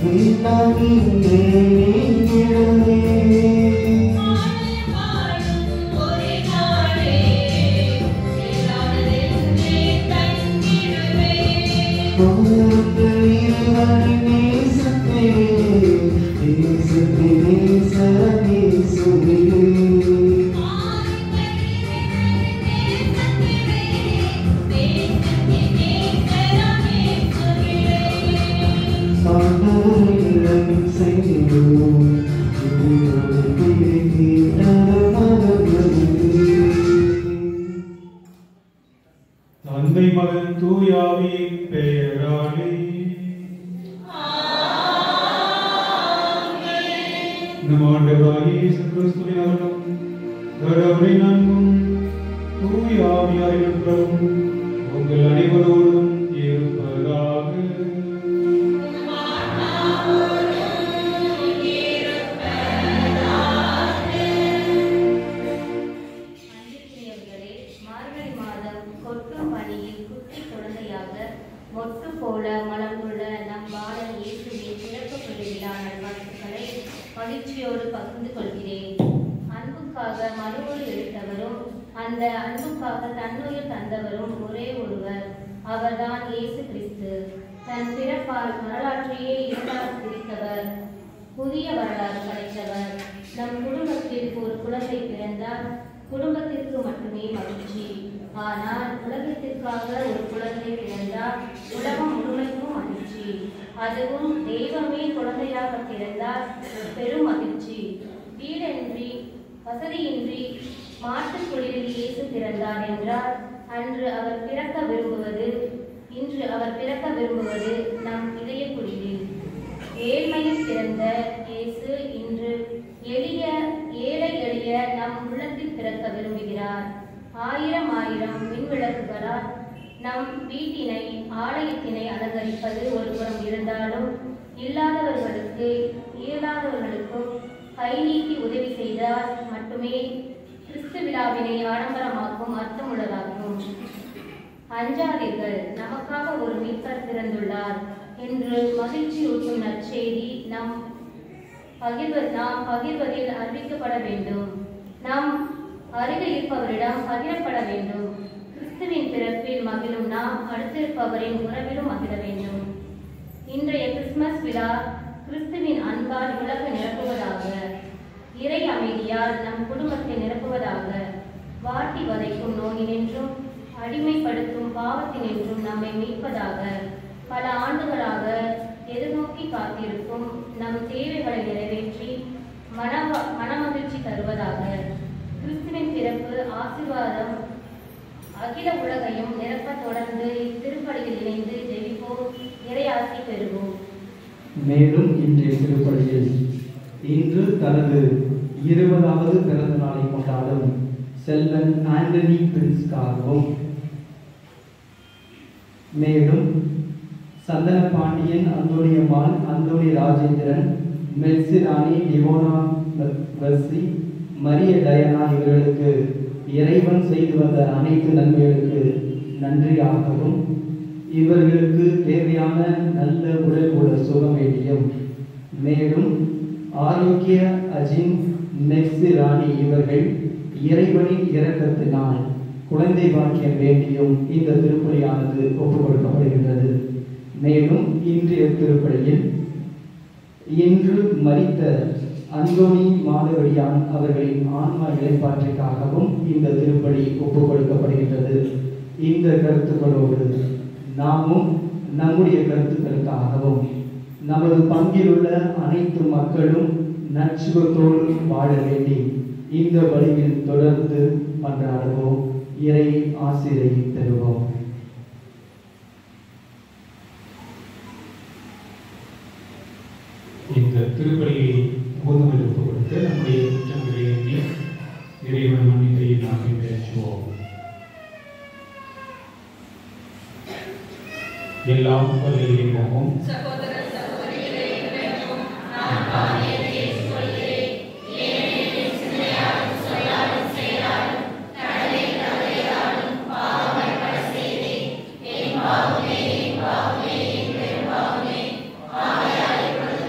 தந்தை மகன் தூயாவின் பெயராலே நம் ஆண்டவராகிய இயேசு கிறிஸ்துவின் அருளும் கடவுளின் அன்பும் தூயாவியாரின் நட்பும் உங்கள் அனைவரோடும் இருப்பதாக அன்பிற்குரியவர்களே, மார்கழி மாதம் கொட்டும் பனியில் குட்டி குழந்தையாக மொட்டு போல மலர்ந்துள்ள நம் பாலன் இயேசுவின் பிறப்பு பெருவிழா நல்வாழ்த்துக்களை மகிழ்ச்சியோடு பகிர்ந்து கொள்கிறேன் அன்புக்காக மறுமொழி எடுத்தவரும் அந்த அன்புக்காக தன்னுயிர் தந்தவரும் ஒரே ஒருவர் அவர்தான் இயேசு கிறிஸ்து தன் பிறப்பால் வரலாற்றையே இரண்டாக பிரித்தவர் புதிய வரலாறு படைத்தவர் நம் குடும்பத்தில் ஒரு குழந்தை பிறந்தால் குடும்பத்திற்கு மட்டுமே மகிழ்ச்சி ஆனால் உலகத்திற்காக ஒரு குழந்தை பிறந்தால் உலகம் முழுமைக்கும் மகிழ்ச்சி அதுவும் தெய்வமே குழந்தையாக பிறந்தால் பெரும் மகிழ்ச்சி வீடின்றி வசதியின்றி மாட்டுக் குளிரில் இயேசு பிறந்தார் என்றால் அன்று அவர் பிறக்க விரும்புவது இன்று அவர் பிறக்க விரும்புவது நம் இதய குளிரில் ஏழ்மையில் பிறந்த இயேசு இன்று எளிய ஏழை எளிய நம் உள்ளத்தில் பிறக்க விரும்புகிறார் ஆயிரம் ஆயிரம் மின்விளக்குகளால் நம் வீட்டினை ஆலயத்தினை அலங்கரிப்பது ஒரு புறம் இருந்தாலும் இல்லாதவர்களுக்கு இயலாதவர்களுக்கும் கை நீட்டி உதவி செய்தால் மட்டுமே கிறிஸ்து விழாவினை ஆடம்பரமாக்கும் அர்த்தமுள்ளதாகும் அஞ்சாதீர்கள் நமக்காக ஒரு மீட்பர் பிறந்துள்ளார் என்று மகிழ்ச்சியூட்டும் நற்செய்தி நம் பகிர்வ நாம் பகிர்வதில் அறிவிக்கப்பட வேண்டும் நாம் அருகில் இருப்பவரிடம் பகிரப்பட வேண்டும் கிறிஸ்துவின் பிறப்பில் மகிழும் நாம் அடுத்திருப்பவரின் உறவிலும் மகிழ வேண்டும் இன்றைய கிறிஸ்துமஸ் விழா கிறிஸ்துவின் அன்பால் உலக நிரப்புவதாக இறை அமைதியால் நம் குடும்பத்தை நிரப்புவதாக வாட்டி வதைக்கும் நோயினின்றும் அடிமைப்படுத்தும் பாவத்தினின்றும் நம்மை மீட்பதாக பல ஆண்டுகளாக எதிர்நோக்கி காத்திருக்கும் நம் தேவைகளை நிறைவேற்றி மன மனமகிழ்ச்சி தருவதாக கிறிஸ்துவின் பிறப்பு ஆசீர்வாதம் அகில உலகையும் நிரப்ப தொடர்ந்து இத்திருப்பலியில் இணைந்து ஜெபிப்போம் இறையாசி பெறுவோம் மேலும் இன்றைய திருப்பலியில் இன்று தனது இருபதாவது பிறந்த நாளை கொண்டாடும் செல்வன் ஆண்டனி பிரின்ஸ்காகவும் மேலும் சந்தன பாண்டியன் அந்தோணியம்மாள் அந்தோணி ராஜேந்திரன் மெல்சிராணி டிவோனா வர்சி மரிய டயனா இவர்களுக்கு இறைவன் செய்து வந்த அனைத்து நன்மைகளுக்கு நன்றியாகவும் இவர்களுக்கு தேவையான நல்ல உடல் உள்ள சுகம் வேண்டியும் மேலும் ஆரோக்கிய அஜின் மெக்ஸி ராணி இவர்கள் இறைவனின் இரக்கத்தினால் குழந்தை பாக்கியம் வேண்டியும் இந்த திருப்பலியானது ஒப்புக் கொடுக்கப்படுகின்றது மேலும் இன்றைய திருப்பலியில் இன்று மரித்த அந்தோணி மாதவடியான் அவர்களின் ஆன்மா இழைப்பாற்றிற்காகவும் இந்த திருப்பலி ஒப்புக் கொடுக்கப்படுகின்றது இந்த கருத்துக்களோடு நாமும் நம்முடைய கருத்துக்களுக்காகவும் நமது பங்கிலுள்ள அனைத்து மக்களும் நற்சுகத்தோடு வாழ வேண்டி இந்த வழியில் தொடர்ந்து மன்றாடுவோம் இறை ஆசிரியை பெறுவோம் இந்த திருப்பலியை போதுமல் ஒப்புக் கொடுத்து நம்முடைய குற்றங்களை எண்ணி இறைவன் மன்னிப்பை நாம் பேசுவோம் எல்லாம் வல்லிறைவனும் ஆகையால் இப்பொழுது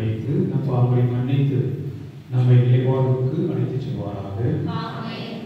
வைத்து நம் பாவங்களை மன்னித்து நம்மை நிலைவாழ்வுக்கு அழைத்துச் செல்வாராக ஆமென்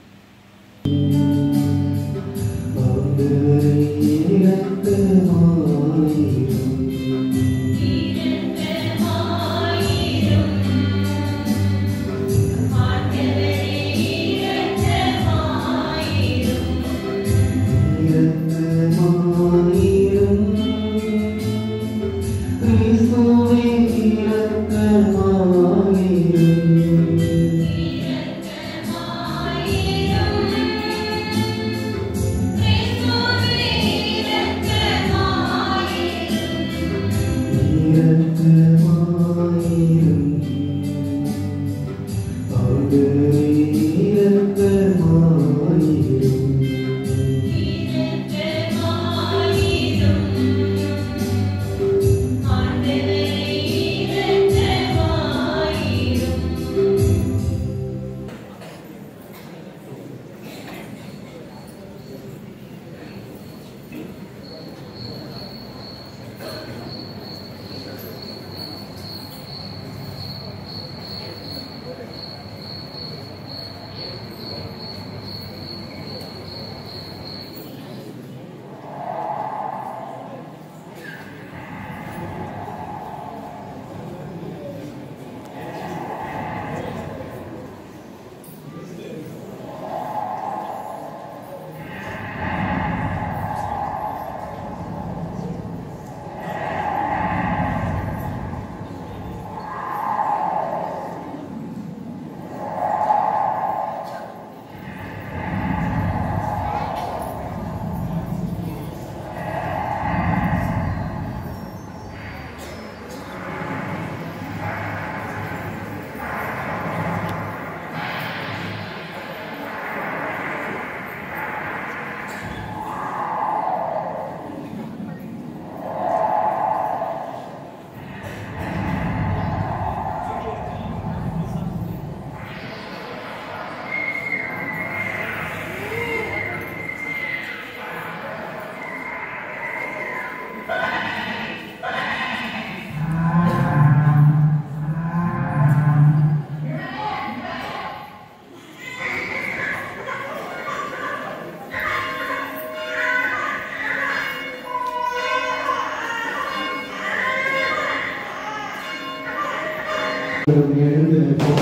எழுந்து நிற்போம்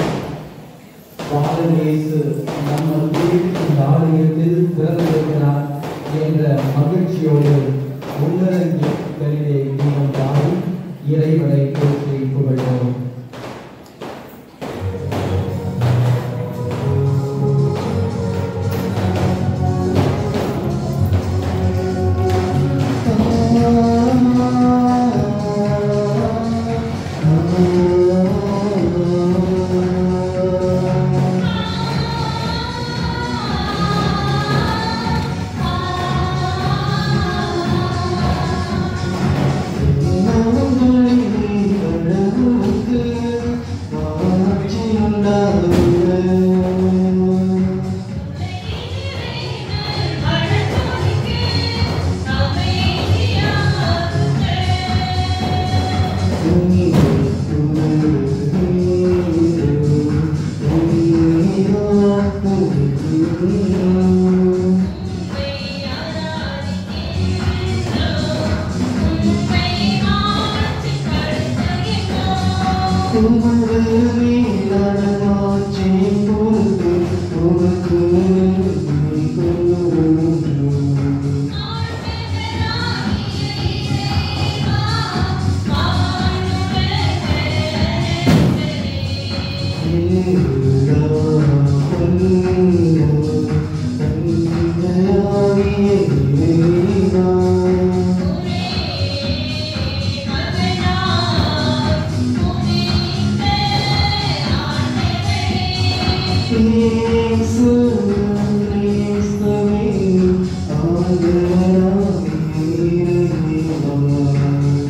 பாலன் இயேசு நம்ம வீட்டுக்கு இந்த ஆலயத்தில் பிறந்திருக்கிறார் என்ற மகிழ்ச்சியோடு உன்னதங்களிலே நீங்கள் பாடி இறைவனை போற்றி புகழ்வோம்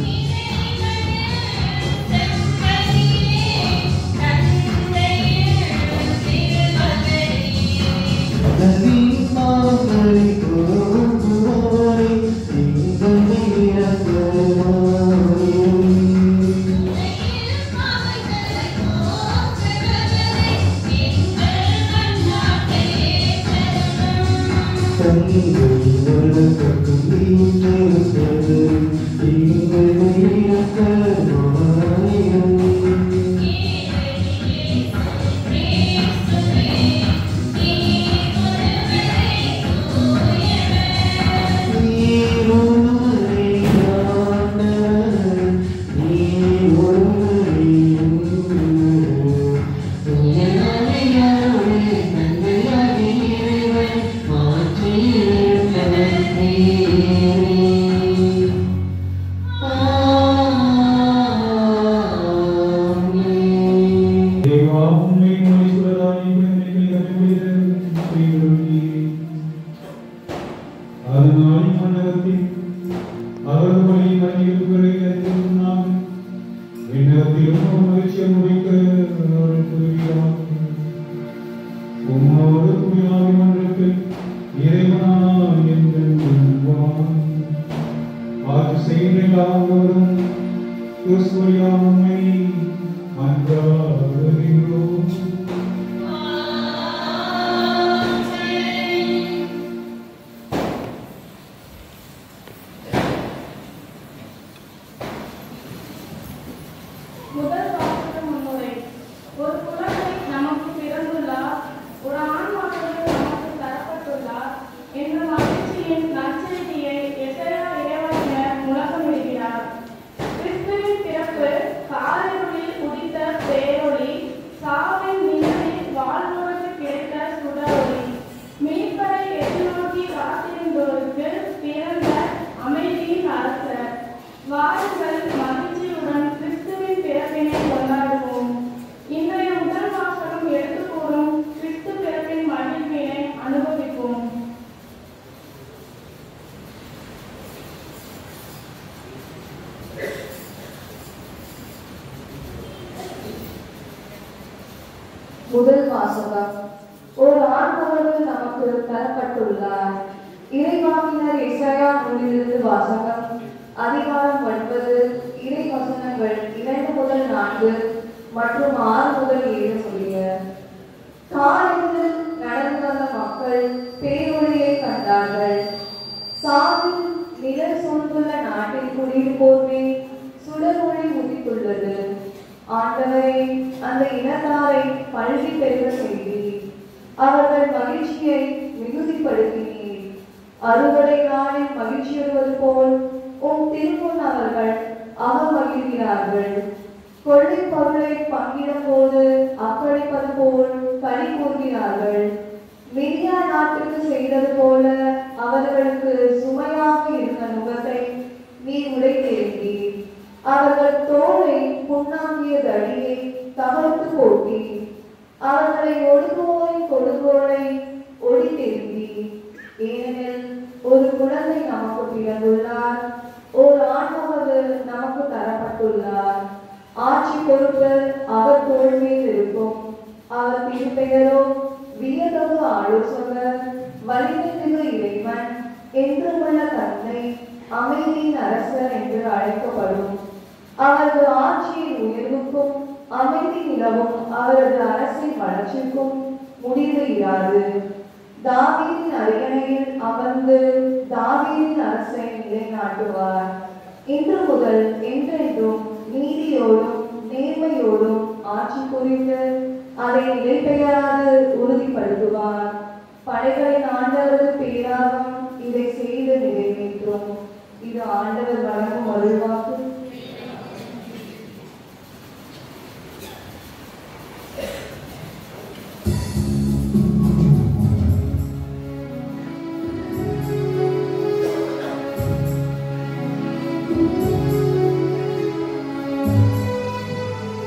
Thank you. தேவா உண்மை மொழி சுடராணி அதனால் மன்னகத்தில் அவரது வழியில் அறிவிப்புகளை அறிந்திருக்கும் நாம் விண்ணகத்திலும் ஒரு மகிழ்ச்சியை முடிக்க அருள் புரிகிறார் உம்மோடு குடியாவி மன்றத்தில் இறைவனாய் என்றென்றும் வாழ். ஆட்சி செய்கின்றாவரும் கிறிஸ்துவையாம் உம்மை மன்றாடுகின்றோம் முதல் வாசக முன்னுரை ஒரு குழந்தை நமக்கு பிறந்துள்ளார் ஒரு ஆண் மகன் நமக்கு தரப்பட்டுள்ளார் என்ற மகிழ்ச்சியின் நற்செய்தியை எசையா இறைவாக்கினர் முழக்கமிடுகிறார் கிறிஸ்துவின் பிறப்பு காலையில் உதித்த பேரொளி சாவின் நிழலில் வாழ்வோருக்கு கிடைத்த சுடரொளி மீட்பரை எதிர்நோக்கி காத்திருந்தோருக்கு பிறந்த அமைதியின் அரசர் வாருங்கள் மகிழ்ச்சியுடன் கிறிஸ்துவின் பிறப்பினை கொண்டாடுவோம் இன்றைய முதல் வாசகம் எடுத்து கூறும் கிறிஸ்து பிறப்பின் மகிழ்வினை அனுபவிப்போம் முதல் வாசகம் ஒரு ஆண்மகன் நமக்கு தரப்பட்டுள்ளார் இறைவாக்கினர் இசையா நூலிலிருந்து வாசகம் அதிகாரம் ஒன்பது இறை வசனங்கள் இரண்டு முதல் நான்கு மற்றும் ஆறு முதல் ஏழு முடிய காலையில் நடந்து வந்த மக்கள் பேரொழியை கண்டார்கள் சாவின் நிழல் சூழ்ந்துள்ள நாட்டில் குடியிருப்போர்மே சுடர்மொழி உதித்துள்ளது ஆண்டவரே அந்த இனத்தாரை பல்கி பெருக செய்தீர் அவர்கள் மகிழ்ச்சியை மிகுதிப்படுத்தினீர் அறுவடை நாளில் மகிழ்ச்சியுறுவது போல் உம் திருமுன் அவர்கள் அகமகிழ்கிறார்கள் கொள்ளை பொருளை பங்கிடும் போது அக்களிப்பது போல் களி கூறுகிறார்கள் மிரியா நாட்டுக்கு செய்தது போல அவர்களுக்கு சுமையாக இருந்த நுகத்தை நீ உடைத்தெறிந்தீர் அவர்கள் தோலை புண்ணாக்கிய தடியை தகர்த்து போட்டி அவர்களை ஒடுக்குவோரின் கொடுங்கோலை ஒடித்தெறிந்தி ஏனெனில் ஒரு குழந்தை நமக்கு பிறந்துள்ளார் ஒரு ஆண்மகன் நமக்கு தரப்பட்டுள்ளார் ஆட்சி பொறுப்பு அவர் தோள் மேல் இருக்கும் அவர் திருப்பெயரோ வியதகு ஆலோசகர் வலிமை மிகு இறைவன் என்றுமுள்ள தந்தை அமைதியின் அரசர் என்று அழைக்கப்படும் அவரது ஆட்சியின் உயர்வுக்கும் அமைதி நிலவும் அவரது அரசின் வளர்ச்சிக்கும் முடிவு இராது தாவீதின் அரியணையில் அமர்ந்து தாவீதின் அரசை நிலைநாட்டுவார் இன்று முதல் என்றென்றும் நீதியோடும் நேர்மையோடும் ஆட்சி புரிந்து அதை நிலைபெயராது உறுதிப்படுத்துவார் படைகளின் ஆண்டவரது பேராகும் இதை செய்து நிறைவேற்றும் இது ஆண்டவர் வழங்கும் அருள்வாக்கு ஆ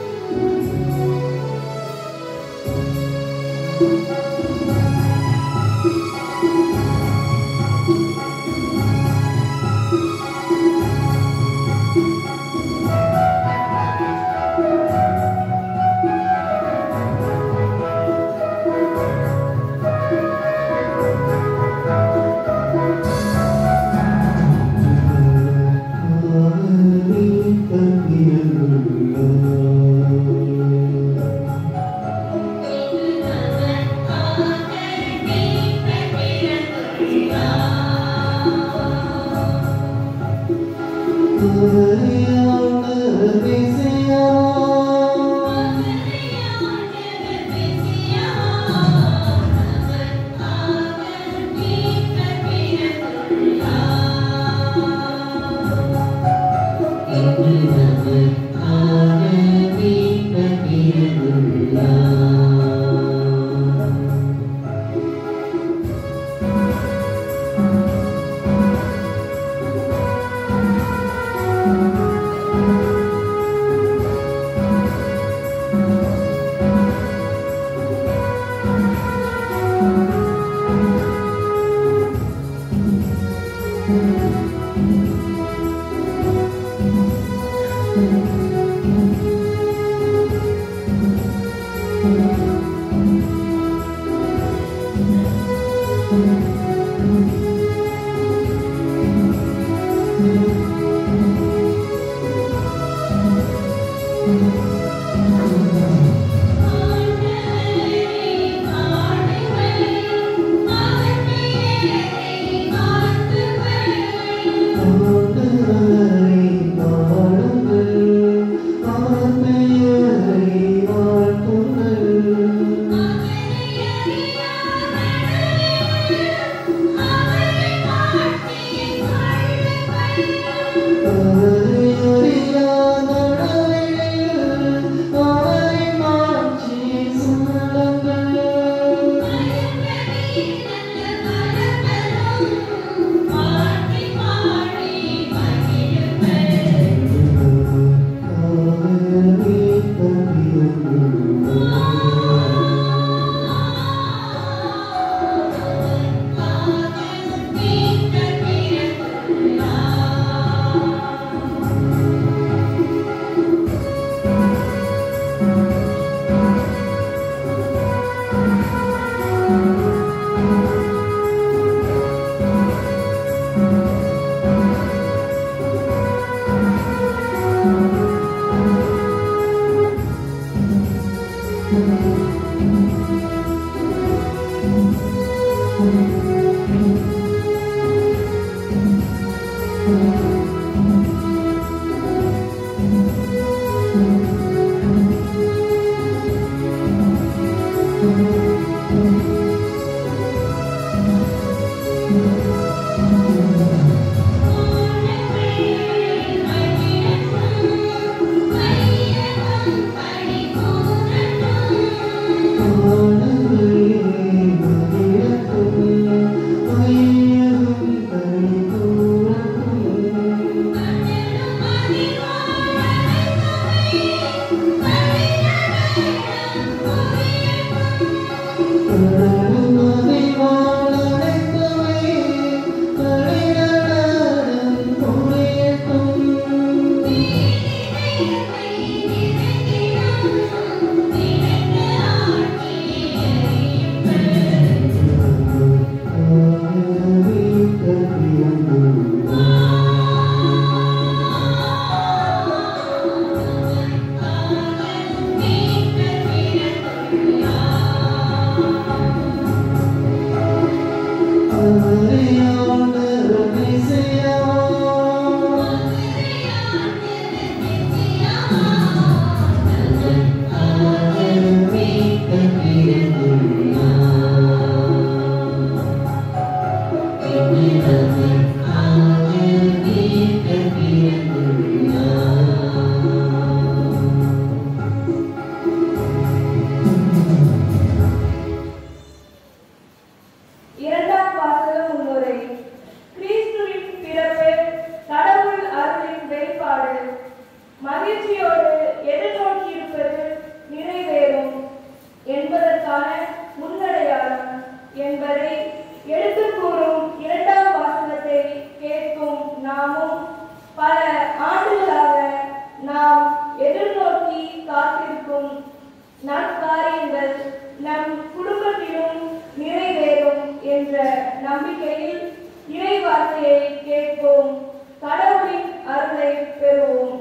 இரண்டாம் வாசகம் முன்னுரை கிறிஸ்துவின் பிறப்பு கடவுள் அருளின் வெளிப்பாடு மகிழ்ச்சியோடு எதிர்நோக்கியிருப்பது நிறைவேறும் என்பதற்கான முன்னடையாளம் என்பதை எடுத்துக் கூறும் இரண்டாம் வாசகத்தை கேட்கும் நாமும் பல ஆண்டுகளாக நாம் எதிர்நோக்கி காத்திருக்கும் நற்காரியங்கள் நம் குடும்பத்திலும் நிறைவேறும் என்ற நம்பிக்கையில் இறை வார்த்தையை கேட்போம் கடவுளின் அருளை பெறுவோம்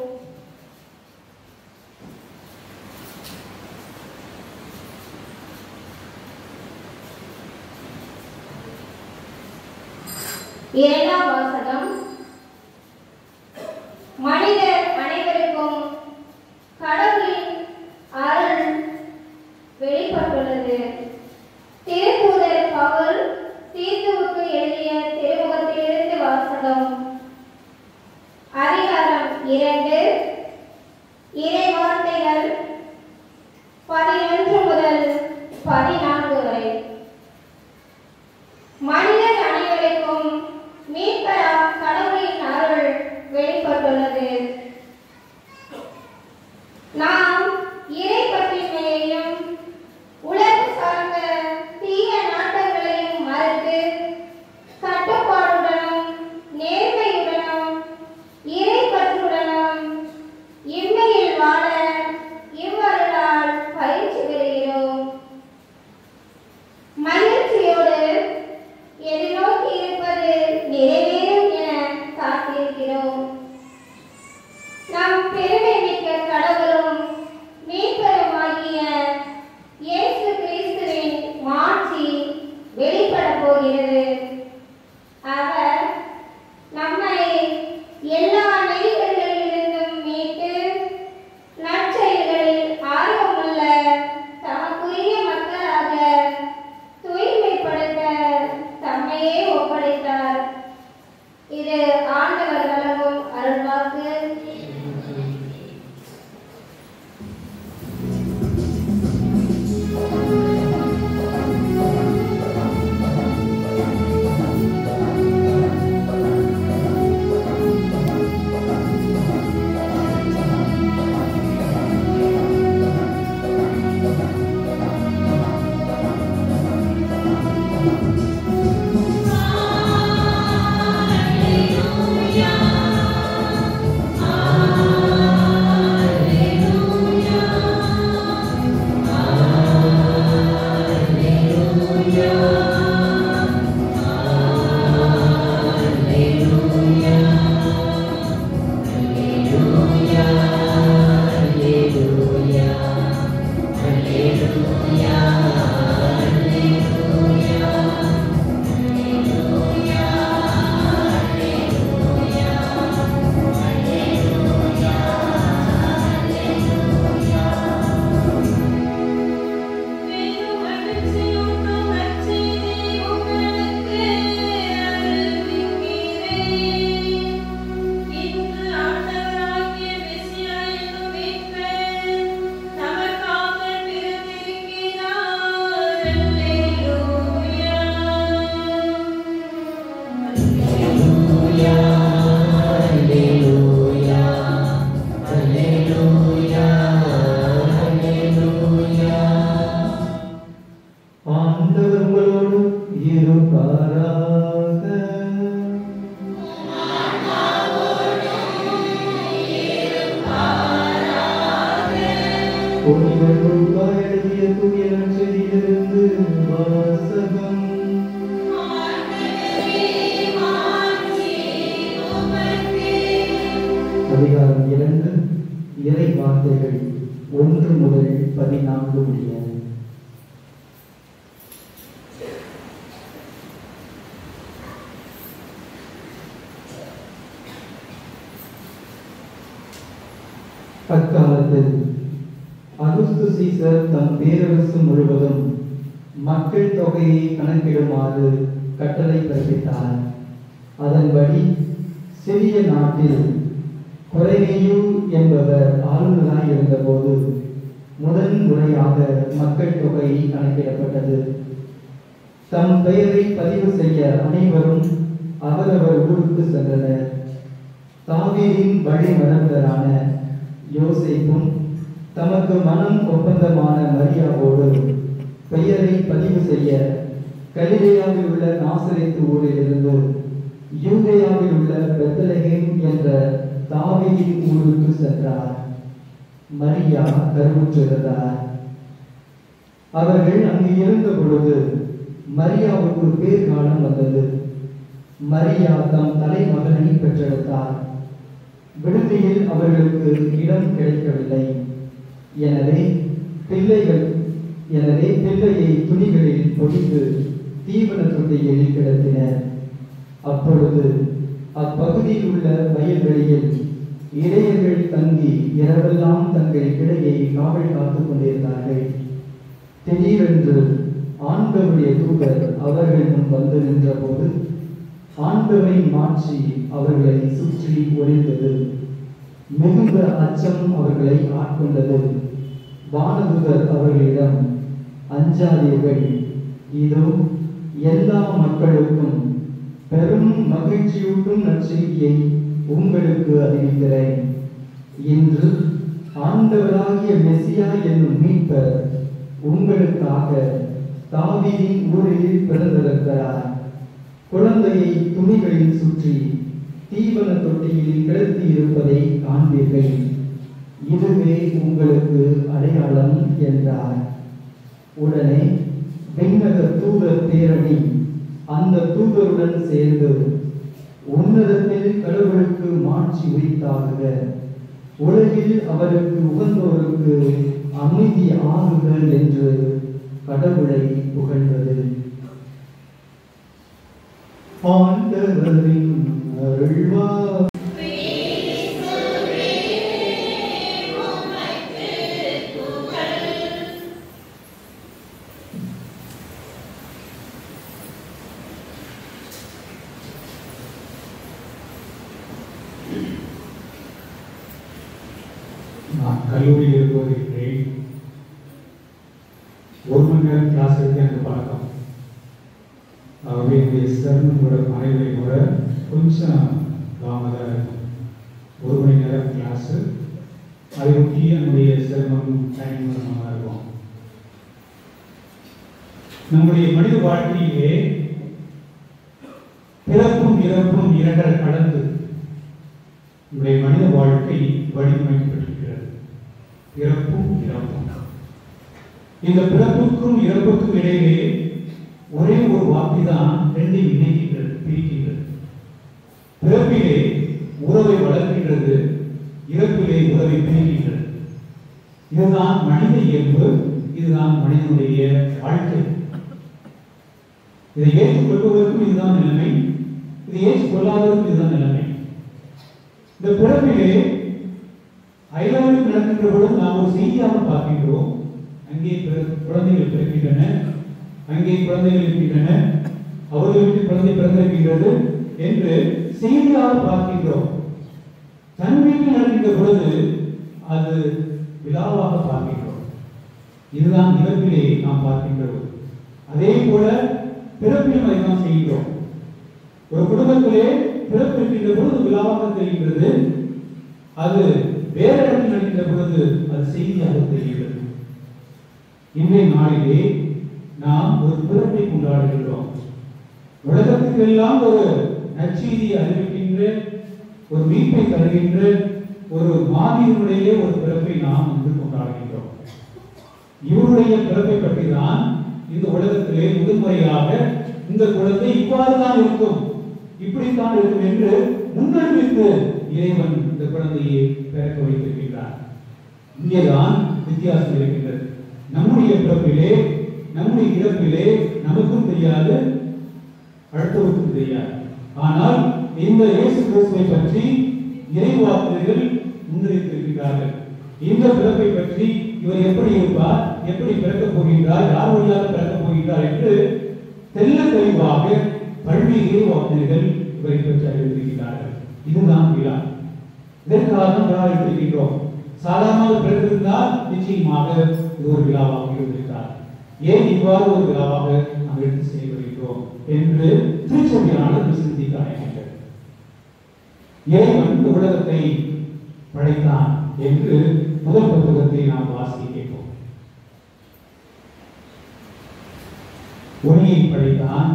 இரண்டாம் வாசகம் மனிதர் அனைவருக்கும் கடவுளின் அருள் வெளிப்பட்டுள்ளது திருத்தூதர் பவுல் தீத்துவுக்கு எழுதிய திருமுகத்திலிருந்து வாசகம் அதிகாரம் இரண்டு இறை வார்த்தைகள் பதினொன்று முதல் பதினான்கு வரை மனிதர் அனைவருக்கும் மீட்பராம் கடவுளின் அருள் வெளிப்பட்டுள்ளது நாம் இறை பற்றிமையையும் உலக சார்ந்த தீய நாட்டங்களையும் மறுத்து கட்டுப்பாடுடனும் நேர்மையுடனும் இறை பற்றுடனும் இம்மையில் வாழ இவ்வருளால் பயிற்சி பெறுகிறோம் மகிழ்ச்சியோடு எதிர்நோக்கி இருப்பது நிறைவேறும் என காத்திருக்கிறோம் நம் பெருமை மிக்க கடவுளும் மீட்பருமாகிய இயேசு கிறிஸ்துவின் மாட்சி வெளிப்பட போகிறது அவர் நம்மை எல்லா நெறிகளிலிருந்தும் மீட்டு நற்செயல்களில் ஆர்வமுள்ள தமக்குரிய மக்களாக தூய்மைப்படுத்த தம்மையே ஒப்படைத்தார் இது ஆண்டவர் வழங்கும் அருள்வாக்கு ஆண்டவர் உங்களோடு இருப்பாராக புனிதர் லூக்கா எழுதிய தூய நற்செய்தியிலிருந்து வாசகம் அதிகாரம் இரண்டு இறை வார்த்தைகள் ஒன்று முதல் பதினான்கு முடிய அக்காலத்தில் அகுஸ்து சீசர் தம் பேரரசு முழுவதும் மக்கள் தொகையை கணக்கிடுமாறு கட்டளை பிறப்பித்தார் அதன்படி சிறிய நாட்டில் குறைவேயு என்பவர் ஆளுநராய் இருந்தபோது முதன் முறையாக மக்கள் தொகை கணக்கிடப்பட்டது தம் பெயரை பதிவு செய்ய அனைவரும் அவரவர் ஊருக்கு சென்றனர் தாவீதின் வழிமரந்தரான யோசேப்பும் தமக்கு மனம் ஒப்பந்தமான மரியாவோடு பெயரை பதிவு செய்ய கலிலேயாவில் உள்ள நாசரேத்து ஊரிலிருந்து யூதேயாவில் உள்ள பெத்தலகேம் என்ற தாவீதின் ஊருக்கு சென்றார் மரியா கருவுற்றிருந்தார் அவர்கள் அங்கு இருந்த பொழுது மரியாவுக்கு பேர் காலம் வந்தது மரியா தம் தலைமகனை பெற்றெடுத்தார் விடுதியில் அவர்களுக்கு இடம் கிடைக்கவில்லை எனவே பிள்ளைகள் எனவே பிள்ளையை துணிகளில் பொடித்து தீவன தொட்டியில் கிடத்தினர் அப்பொழுது அப்பகுதியில் உள்ள வயல்வெளியில் இடையர்கள் தங்கி இரவெல்லாம் தங்கள் கிடையை காவல் காத்துக் கொண்டிருந்தார்கள் திடீரென்று ஆண்டவருடைய தூதர் அவர்கள் முன் வந்து நின்றபோது ஆண்டவரின் மாட்சி அவர்களை சுற்றி ஒளிர்ந்தது மிகுந்த அச்சம் அவர்களை ஆட்கொண்டது வானதுதர் அவர்களிடம் அஞ்சாதீர்கள் இதோ எல்லா மக்களுக்கும் பெரும் மகிழ்ச்சியூட்டும் நற்செய்தியை உங்களுக்கு அறிவிக்கிறேன் இன்று ஆண்டவராகிய மெசியா என்னும் மீட்பர் உங்களுக்காக தாவீதின் ஊரில் பிறந்திருக்கிறார் குழந்தையை துணிகளில் சுற்றி தீவன தொட்டியில் கிடத்தி இருப்பதை காண்பீர்கள் இதுவே உங்களுக்கு அடையாளம் என்றார் உடனே விண்ணக தூதர் பேரணி அந்த தூதருடன் சேர்ந்து உன்னதத்தில் கடவுளுக்கு மாட்சி உரித்தாகுக உலகில் அவருக்கு உகந்தோருக்கு அமைதி ஆகுக என்று கடவுளை புகழ்ந்தது ஆண்டவரின் அருள்வா நான் கல்லூரியில் இருப்பது இருக்கிறேன் ஒரு மணி நேரம் கிளாஸ் எடுத்து எனக்கு பழக்கம் ஆகவே என்னுடைய சிரமங்களோட மறைவை கூட கொஞ்சம் லாங்காக தான் இருக்கும் ஒரு மணி நேரம் கிளாஸு அதை ஒட்டி என்னுடைய சிரமம் டைம் நம்ம இருக்கும் நம்முடைய மனித வாழ்க்கையிலே பிறப்பும் இறப்பும் இரண்டரை கடந்து நம்முடைய மனித வாழ்க்கை வடிவமைக்கப்பட்டிருக்கிறது பிறப்பும் இறப்பும் இந்த பிறப்புக்கும் இறப்புக்கும் இடையிலே ஒரே ஒரு வார்த்தை தான் ரெண்டையும் இணைக்கின்றது பிரிக்கின்றது பிறப்பிலே உறவை வளர்க்கின்றது இறப்பிலே உறவை பிரிக்கின்றது இதுதான் மனித இயல்பு இதுதான் மனிதனுடைய வாழ்க்கை இதை ஏற்றுக்கொள்பவருக்கும் இதுதான் நிலைமை இதை ஏற்றுக்கொள்ளாதவருக்கும் இதுதான் நிலைமை இந்த பிறப்பிலே ஐலாவில் நடக்கின்ற பொழுது நாம் ஒரு செய்தியாக பார்க்கின்றோம் அங்கே பிற- குழந்தைகள் பிறக்கின்றன அங்கே குழந்தைகள் இருக்கின்றன அவர்களுக்கு குழந்தை பிறந்திருக்கின்றது என்று செய்தியாக பார்க்கின்றோம் தன் வீட்டில் நடக்கின்ற பொழுது அது விழாவாக பார்க்கின்றோம் இதுதான் இறப்பிலே நாம் பார்க்கின்றோம் அதே போல பிறப்பிலும் அதை நாம் செய்கிறோம் ஒரு குடும்பத்திலே பிறப்பு இருக்கின்ற பொழுது விழாவாக தெரிகின்றது அது வேற இடத்தில் நடக்கின்ற பொழுது அது செய்தியாக தெரிகிறது இன்றைய நாளிலே நாம் ஒரு பிறப்பை கொண்டாடுகின்றோம் உலகத்துக்கெல்லாம் ஒரு நற்செய்தி அறிவிக்கின்ற ஒரு மீட்பை தருகின்ற ஒரு மாதிரியுடைய ஒரு பிறப்பை நாம் இன்று கொண்டாடுகின்றோம் இவருடைய பிறப்பை பற்றி தான் இந்த உலகத்திலே முதன்முறையாக இந்த குழந்தை இவ்வாறு தான் இருக்கும் இப்படித்தான் இருக்கும் என்று முன்னறிவித்து இறைவன் இந்த குழந்தையை பிறக்க வைத்திருக்கின்றார் இங்கேதான் வித்தியாசம் இருக்கின்றது நம்முடைய பிறப்பிலே நம்முடைய இறப்பிலே நமக்கும் தெரியாது அடுத்தவருக்கும் தெரியாது ஆனால் இந்த இயேசு கிறிஸ்துவை பற்றி இறைவாக்குகள் முன்னிறுத்திருக்கிறார்கள் இந்த பிறப்பை பற்றி இவர் எப்படி இருப்பார் எப்படி பிறக்கப் போகின்றார் யார் வழியாக பிறக்கப் போகின்றார் என்று தெல்ல தெளிவாக பல்வேறு இறைவாக்குகள் இவரை பற்றி அறிவித்திருக்கிறார்கள் இதுதான் விழா இதற்காக தான் விழா எடுத்திருக்கின்றோம் சாதாரணமாக பிறந்திருந்தால் நிச்சயமாக இது ஒரு விழாவாக இருந்திருக்கிறார் ஏன் இவ்வாறு ஒரு விழாவாக நாம் எடுத்து செய்ய வருகிறோம் என்று திருச்சபையானது சிந்திக்க அழைக்கின்றது இறைவன் இந்த உலகத்தை படைத்தான் என்று முதல் புத்தகத்தை நாம் வாசிக்க கேட்போம் ஒளியை படைத்தான்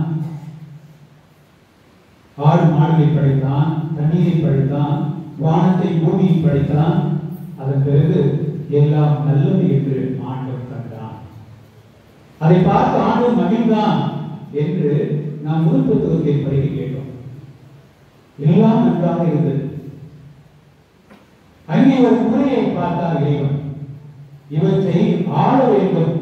ஆடு மாடுகளை படைத்தான் தண்ணீரை படைத்தான் வானத்தை பூமியை படைத்தான் அதன் பிறகு எல்லாம் நல்லது என்று ஆண்டவர் கண்டான் அதை பார்த்து ஆண்டவர் மகிழ்ந்தான் என்று நாம் முதல் புத்தகத்தை படிக்க கேட்டோம் எல்லாம் நன்றாக இருந்தது அங்கே ஒரு குறையை பார்த்தார் இறைவன் இவற்றை ஆள வேண்டும்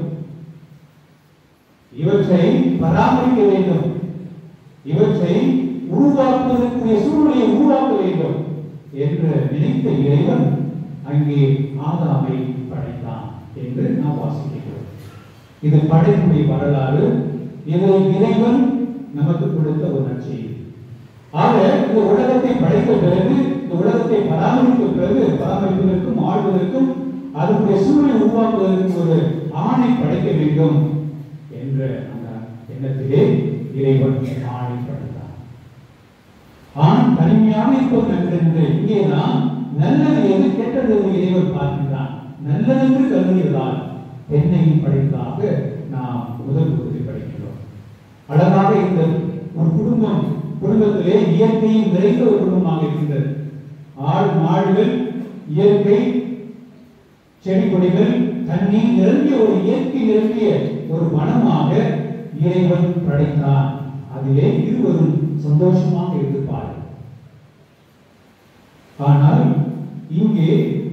இவற்றை பராமரிக்க வேண்டும் இவற்றை உருவாக்குவதற்குரிய சூழ்நிலையை உருவாக்க வேண்டும் என்று நினைத்த இறைவன் அங்கே ஆதாமை படைத்தான் என்று நாம் வாசிக்கிறோம் இது படைப்புடைய வரலாறு இதை இறைவன் நமக்கு கொடுத்த ஒரு நற்செய்தி ஆக இந்த உலகத்தை படைத்த பிறகு இந்த உலகத்தை பராமரித்த பிறகு பராமரிப்பதற்கும் ஆழ்வதற்கும் அதனுடைய சூழலை உருவாக்குவதற்கு ஒரு ஆணை படைக்க வேண்டும் என்ற அந்த எண்ணத்திலே இறைவன் ஆணை படைத்தான் ஆண் தனிமையாக இருப்பது நன்றென்று இங்கே நாம் நல்லது எது கெட்டது எது இறைவன் பார்க்கின்றான் நல்லதென்று கருதுகிறால் பெண்ணையும் படைத்ததாக நாம் முதல் பகுதியில் படிக்கிறோம் அழகாக இருந்தது ஒரு குடும்பம் குடும்பத்திலே இயற்கையும் நிறைந்த ஒரு குடும்பமாக இருக்கின்றது ஆள் மாடுகள் இயற்கை செடி கொடிகள் தண்ணீர் நிரம்பிய ஒரு இயற்கை நிரம்பிய ஒரு வனமாக இறைவன் படைத்தான் அதிலே இருவரும் சந்தோஷமாக இருப்பார்கள் ஆனால் இங்கே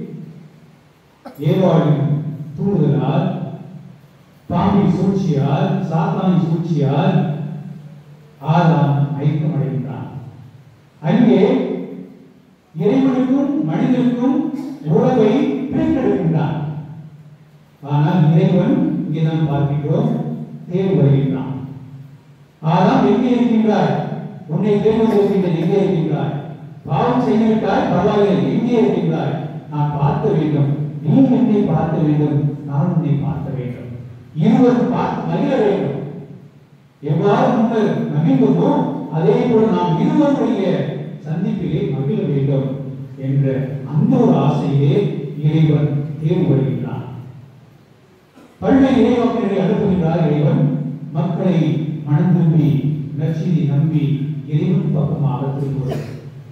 ஏவாளின் தூண்டுதலால் பாம்பின் சூழ்ச்சியால் சாத்தானின் சூழ்ச்சியால் ஆதாம் ஐக்கியம் அடைகின்றான் அங்கே இறைவனுக்கும் மனிதனுக்கும் உறவை பிரித்தெடுக்கின்றான் ஆனால் இறைவன் இங்கே நாம் பார்க்கிறோம் தேர்வு வருகின்றான் ஆதாம் எங்கே இருக்கின்றாய் உன்னை தேர்வு செய்கின்றேன் எங்கே இருக்கின்றாய் பாவம் செய்துவிட்டாய் பரவாயில்லை எங்கே இருக்கின்றாய் நான் பார்க்க வேண்டும் நீ என்னை பார்க்க வேண்டும் நான் உன்னை பார்க்க வேண்டும் இருவரும் பார்த்து மகிழ வேண்டும் எவ்வாறு முன்னர் மகிழ்ந்தோமோ அதே போல நாம் இருவருடைய சந்திப்பிலே மகிழ வேண்டும் என்ற அந்த ஒரு ஆசையிலே இறைவன் தேர்வு வருகின்றான் பல்வேறு இறைவாக்கினரை அனுப்புகின்றார் இறைவன் மக்களை மனம் திரும்பி நற்செய்தி நம்பி இறைவன் பக்கமாக திரும்புவது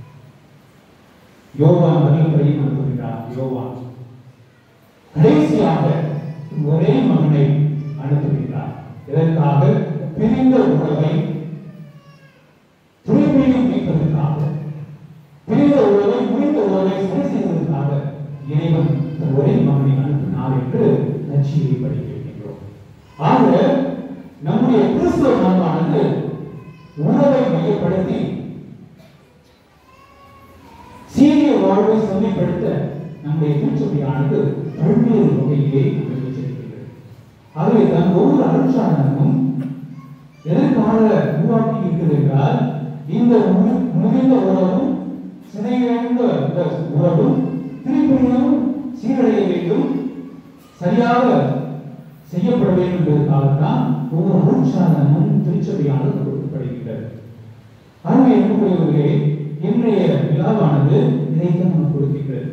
யோவான் மகிழ்வரையும் அனுப்புகின்றார் யோவான் கடைசியாக ஒரே மகனை அனுப்புகின்றார் இதற்காக பிரிந்த உறவை திரும்பியும் மீட்பதற்காக பிரிந்த உறவை முடிந்த உறவை சரி செய்வதற்காக இறைவன் இந்த ஒரே மகனை அனுப்பினார் என்று நச்சியை படிக்கின்றோம் வாழ்வை செம்மைப்படுத்த நம்முடைய திருச்சபையானது பல்வேறு வகையிலே அமைச்சிருக்கிறது ஆகவே தான் ஒவ்வொரு அருட்சாதனமும் எதற்காக உருவாக்கி இருக்கிறது என்றால் இந்த மு- முகிந்த உறவும் சிதைந்த இந்த உறவும் திருப்பியும் சீரடைய வேண்டும் சரியாக செய்யப்பட வேண்டும் என்பதற்காகத்தான் ஒவ்வொரு அருட்சாதனமும் திருச்சபையானது கொடுக்கப்படுகிறது ஆகவே என்பவர்களே இன்றைய விழாவானது இதைத்தான் நமக்கு கொடுக்கின்றது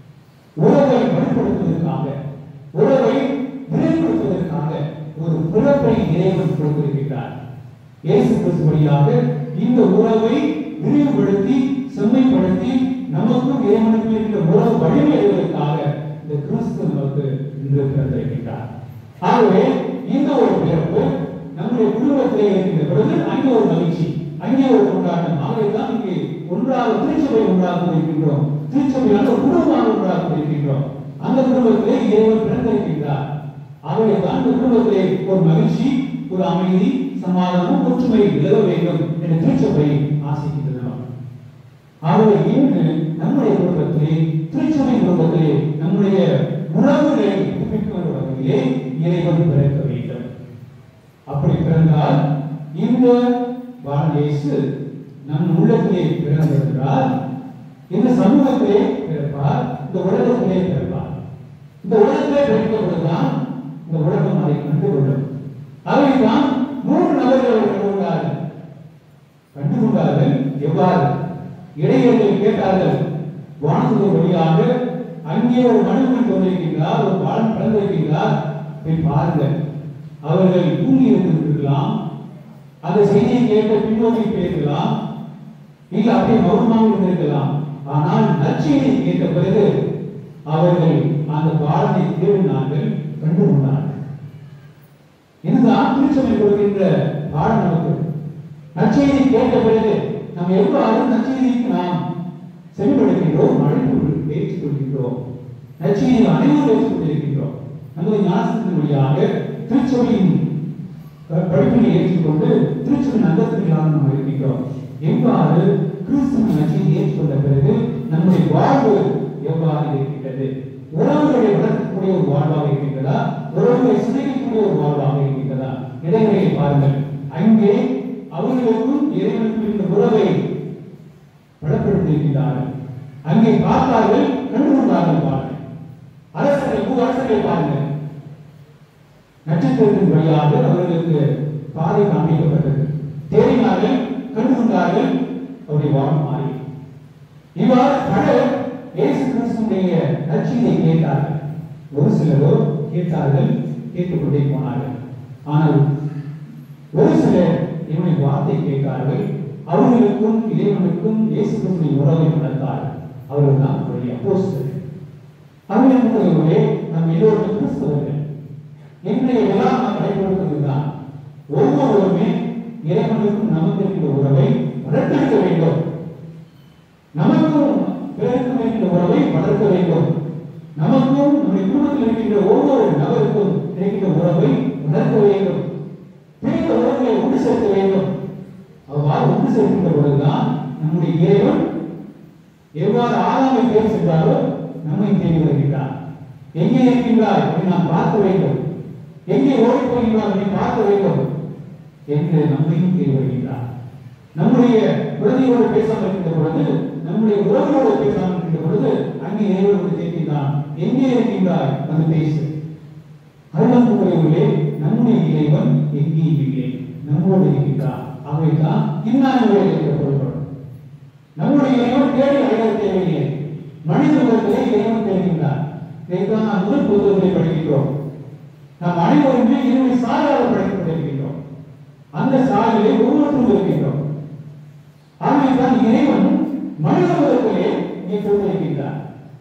உறவை வலுப்படுத்துவதற்காக உறவை விரைவுபடுத்துவதற்காக ஒரு பிறப்பை இறைவன் கொடுத்திருக்கிறார் இயேசு கிறிஸ்து வழியாக இந்த உறவை விரிவுபடுத்தி செம்மைப்படுத்தி நமக்கும் இறைவனுக்கும் இருக்கிற உறவு வலிமை அடைவதற்காக இந்த கிறிஸ்து நமக்கு இன்று பிறந்திருக்கின்றார் ஆகவே இந்த ஒரு பிறப்பு நம்முடைய குடும்பத்திலே இருக்கின்ற பொழுது அங்கே ஒரு மகிழ்ச்சி அங்கே ஒரு கொண்டாட்டம் ஆகவே தான் இங்கே ஒன்றாக திருச்சபை ஒன்றாக இருக்கின்றோம் திருச்சபையான ஒரு குடும்பமாக ஒன்றாக இருக்கின்றோம் அந்த குடும்பத்திலே இறைவன் பிறந்திருக்கின்றார் ஆகவே தான் அந்த குடும்பத்திலே ஒரு மகிழ்ச்சி ஒரு அமைதி சமாதானம் ஒற்றுமை நிலவ வேண்டும் என்ற திருச்சபை ஆசிக்கின்றது நமக்கு ஆகவே இன்று நம்முடைய குடும்பத்திலே திருச்சபை குடும்பத்திலே நம்முடைய உறவுகளை புதுப்பிக்கின்ற வகையிலே இறைவன் பிறக்க வேண்டும் அப்படி பிறந்தால் இந்த வாழேசு நம் உள்ளத்திலே பிறந்திருந்தால் இந்த சமூகத்திலே பிறப்பார் இந்த உலகத்திலே பிறப்பார் இந்த உலகத்திலே பிறக்கப்படுதான் இந்த உலகம் அதை கண்டுகொள்ளும் ஆகவேதான் மூன்று நபர்கள் அவர்கள் கண்டுகொண்டார்கள் கண்டுகொண்டார்கள் எவ்வாறு இடையர்கள் கேட்டார்கள் வானத்தின் வழியாக அங்கே ஒரு மனிதன் தோன்றிருக்கின்றார் ஒரு பாலன் பிறந்திருக்கின்றார் போய் பாருங்கள் அவர்கள் தூங்கி இருந்திருக்கலாம் அந்த செய்தியை கேட்ட பின்னோக்கி போயிருக்கலாம் இல்லை அப்படியே மௌனமாக இருந்திருக்கலாம் ஆனால் நற்செய்தியை கேட்ட பிறகு அவர்கள் அந்த பாலனை தேடினார்கள் கண்டு கொண்டார்கள் இதுதான் திருச்சபை கொடுக்கின்ற பாடம் நமக்கு நற்செய்தி கேட்ட பிறகு நாம் எவ்வாறு நற்செய்திக்கு நாம் செவிப்படுகின்றோம் அழைப்பு பேசிக் கொள்கின்றோம் நற்செய்தி அனைவரும் பேசிக் கொண்டிருக்கின்றோம் நமது ஞானத்தின் வழியாக திருச்சபையின் ப- படிப்பினை ஏற்றுக்கொண்டு திருச்சபையின் அங்கத்திற்காக நாம் இருக்கின்றோம் எவ்வாறு கிறிஸ்துவின் நற்செய்தி ஏற்றுக்கொண்ட பிறகு நம்முடைய வாழ்வு எவ்வாறு இருக்கின்றது உறவுகளை வளர்க்கக்கூடிய ஒரு வாழ்வாக இருக்கின்றதா உறவுகளை சிதைக்கக்கூடிய ஒரு வாழ்வாக இருக்கின்றதா இடைவெளியை பாருங்கள் அங்கே அவர்களுக்கும் இறைவனுக்கும் இருந்த உறவை பலப்படுத்தியிருக்கிறார்கள் அங்கே பார்த்தார்கள் கண்டுகொண்டார்கள் பாருங்கள் அரசர்கள் பூ அரசர்களை பாருங்கள் நட்சத்திரத்தின் வழியாக அவர்களுக்கு பாதை காண்பிக்கப்பட்டது தேடினார்கள் கண்டுகொண்டார்கள் அவருடைய வாரம் மாறி இவ்வாறு பலர் இயேசு கிறிஸ்துடைய நற்செய்தியை கேட்டார்கள் ஒரு சிலரோ கேட்டார்கள் கேட்டுக்கொண்டே போனார்கள் ஆனால் ஒரு சிலர் இவனை வார்த்தை கேட்டார்கள் அவர்களுக்கும் இறைவனுக்கும் இயேசு கிறிஸ்துவின் உறவை நடந்தார்கள் அவர்கள் தான் அவருடைய அப்போஸ்தலர்கள் அவர்களுடைய நம் எல்லோரும் கிறிஸ்தவர்கள் இன்றைய விழா நாம் கடைபிடிப்பதுதான் ஒவ்வொருவருமே இறைவனுக்கும் நமக்கு இருக்கிற உறவை வளர்த்தெடுக்க வேண்டும் நமக்கும் பிறருக்கும் இருக்கின்ற உறவை வளர்க்க வேண்டும் நமக்கும் நம்முடைய குடும்பத்தில் இருக்கின்ற ஒவ்வொரு நபருக்கும் இருக்கின்ற உறவை வளர்க்க வேண்டும் பிரிந்த உறவுகளை ஒன்று சேர்க்க வேண்டும் அவ்வாறு ஒன்று சேர்க்கின்ற பொழுதுதான் நம்முடைய இறைவன் எவ்வாறு ஆதாமை தேடி சென்றாரோ நம்மை தேடி வருகின்றார் எங்கே இருக்கின்றாய் அதை நாம் பார்க்க வேண்டும் எங்கே ஓடி போகின்றார் அதை பார்க்க வேண்டும் என்று நம்மையும் தேடி வருகின்றார் நம்முடைய குழந்தையோடு பேசாமல் இருக்கின்ற பொழுது நம்முடைய உறவுகளோடு பேசாமல் இருக்கின்ற பொழுது அங்கே இறைவனோடு கேட்கின்றான் எங்கே இருக்கின்றாய் வந்து பேசு அருளம்புரியவர்களே நம்முடைய இறைவன் எங்கேயும் இல்லை நம்மோடு இருக்கின்றார் அவைதான் இன்னானுடைய இருக்கிற பொருள்படும் நம்முடைய இறைவன் தேடி அடைய தேவையில்லை மனித உலகத்திலே இறைவன் தேடுகின்றார் இதைத்தான் நாம் முதல் புத்தகத்திலே படிக்கின்றோம் நாம் அனைவருமே இறைவனை சாராக படைக்கப்பட்டிருக்கின்றோம் அந்த சாரிலே ஒவ்வொருத்தரும் இருக்கின்றோம் ஆகவேதான் இறைவன் மனித உலகத்திலே இங்கே தோன்றிருக்கின்றார்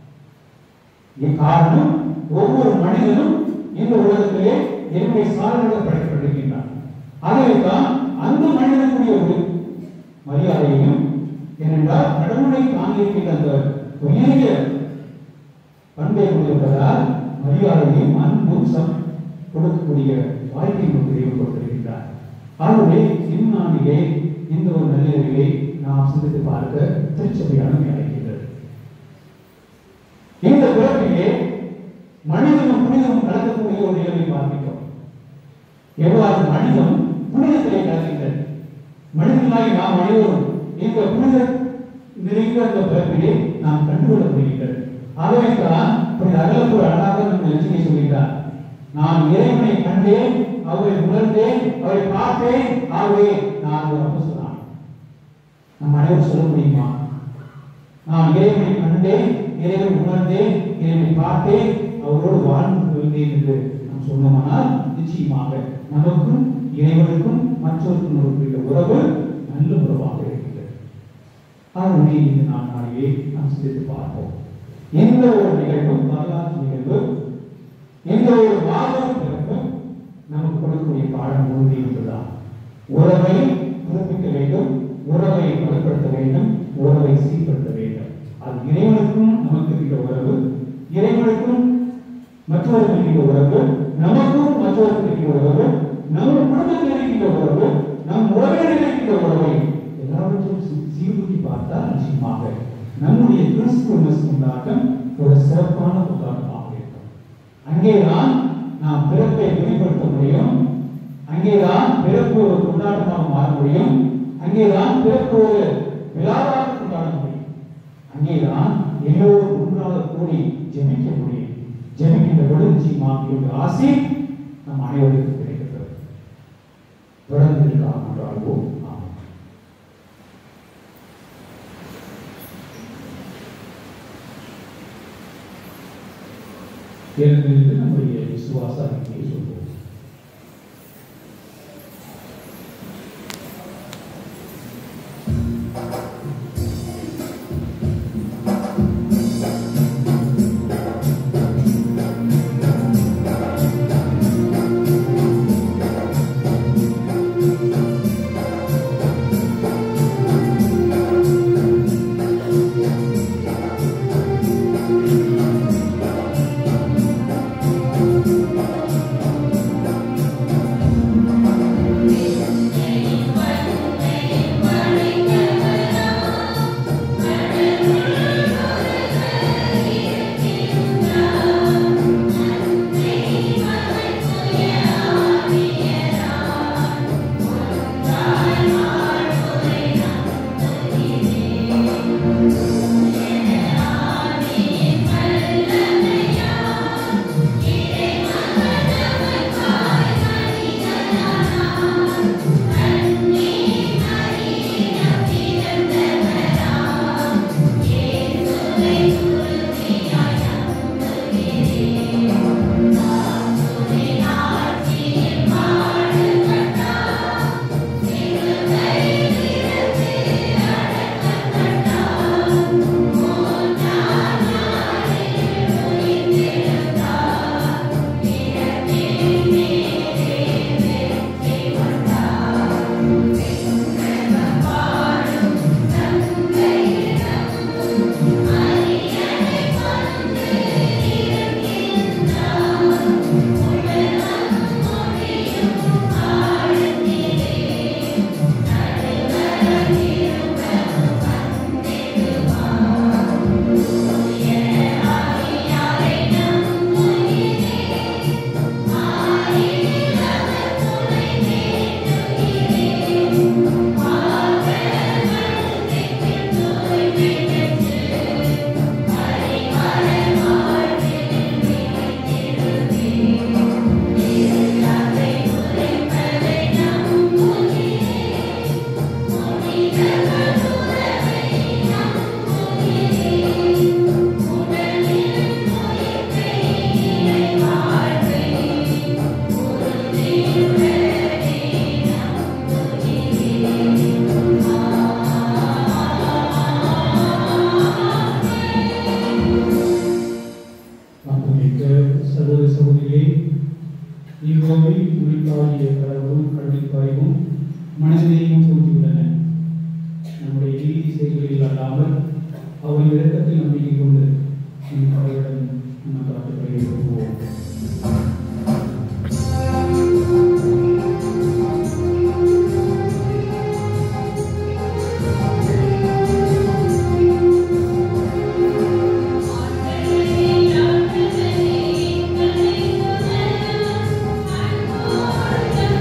இக்காரணம் ஒவ்வொரு மனிதனும் இந்த உலகத்திலே என்னுடைய சாதனைகள் படைக்கப்பட்டிருக்கின்றார் ஆகவேதான் அந்த மனிதனுக்குரிய ஒரு மரியாதையையும் ஏனென்றால் கடவுளை தாங்கியிருக்கின்ற அந்த உயரிய பண்பை கொண்டிருப்பதால் மரியாதையும் அன்பும் சம் கொடுக்கக்கூடிய வாய்ப்பை நமக்கு தெய்வம் கொடுத்திருக்கின்றார் ஆகவே இந்நாளிலே இந்த ஒரு நல்லிலே நாம் சிந்தித்து பார்க்க திருச்சபையான அழைக்கின்றது எவ்வாறு மனிதம் புனிதத்திலே கலக்கின்றது மனிதனாய் நாம் அனைவரும் இந்த புனித நிறைந்த அந்த பிறப்பிலே நாம் கண்டுகொள்ள முடிகின்றது ஆகவே தான் புனித அகலப்பூர் அழகாக நம்ம லட்சுமி சொல்கிறார் நான் இறைவனை கண்டேன் அவரை உணர்ந்தேன் அவரை பார்த்தேன் ஆகவே நான் ஒரு அப்போஸ்தலன் நம் அனைவரும் சொல்ல முடியுமா நான் இறைவனை கண்டேன் இறைவனை உணர்ந்தேன் இறைவனை பார்த்தேன் அவரோடு வாழ்ந்து கொள்கிறேன் என்று நாம் சொன்னோமானால் நிச்சயமாக நமக்கும் இறைவனுக்கும் மற்றவருக்கும் இருக்கிற உறவு நல்ல உறவாக இருக்கிறது ஆகவே இந்த நாள் நாளிலே நாம் சிந்தித்து பார்ப்போம் எந்த ஒரு நிகழ்வும் வரலாற்று நிகழ்வு எந்த ஒரு மாபெரும் பிறப்பும் நமக்கு கொடுக்கக்கூடிய பாடம் உறுதி என்றுதான் உறவை புதுப்பிக்க வேண்டும் உறவை வலுப்படுத்த வேண்டும் உறவை சீர்படுத்த வேண்டும் அது இறைவனுக்கும் நமக்கு இருக்கிற உறவு இறைவனுக்கும் மற்றவர்கள் இருக்கின்ற உறவு நமக்கும் மற்றவர்கள் இருக்கின்ற உறவு நம் குடும்பத்தில் இருக்கின்ற உறவு நம் உறவினர்கள் இருக்கின்ற உறவை எல்லாவற்றையும் சீ- சீர்தூக்கி பார்த்தால் நிச்சயமாக நம்முடைய கிறிஸ்துவ கொண்டாட்டம் ஒரு சிறப்பான கொண்டாட்டமாக இருக்கும் அங்கேதான் நாம் பிறப்பை வெளிப்படுத்த முடியும் அங்கேதான் பிறப்பு ஒரு கொண்டாட்டமாக மாற முடியும் அங்கேதான் பிறப்பு ஒரு விழாவாக கொண்டாட முடியும் அங்கேதான் எல்லோரும் ஒன்றாக கூடி ஜெபிக்க முடியும் ஜெபிக்கின்ற பொழுது நிச்சயமாக இந்த ஆசி நம் அனைவருக்கும் கிடைக்கிறது தொடர்ந்து இருக்கலாம் என்றால்வோம் ஆமாம் ஏனென்று நம்முடைய விசுவாச அறிக்கையை சொல்வோம் அன்புமிக்க சகோதர சகோதரிகளே இவ்வாறு உயிர்த்தாகிய கடவுளும் கடவுளின் மனதிலேயும் தோன்றியுள்ளன நம்முடைய நீதி செயல்களில் அல்லாமல் அவரின் இறக்கத்தில் நம்பிக்கை கொண்டு நம் கடவுளிடம் நம்ம காட்டுகளை விரும்புவோம் Thank you.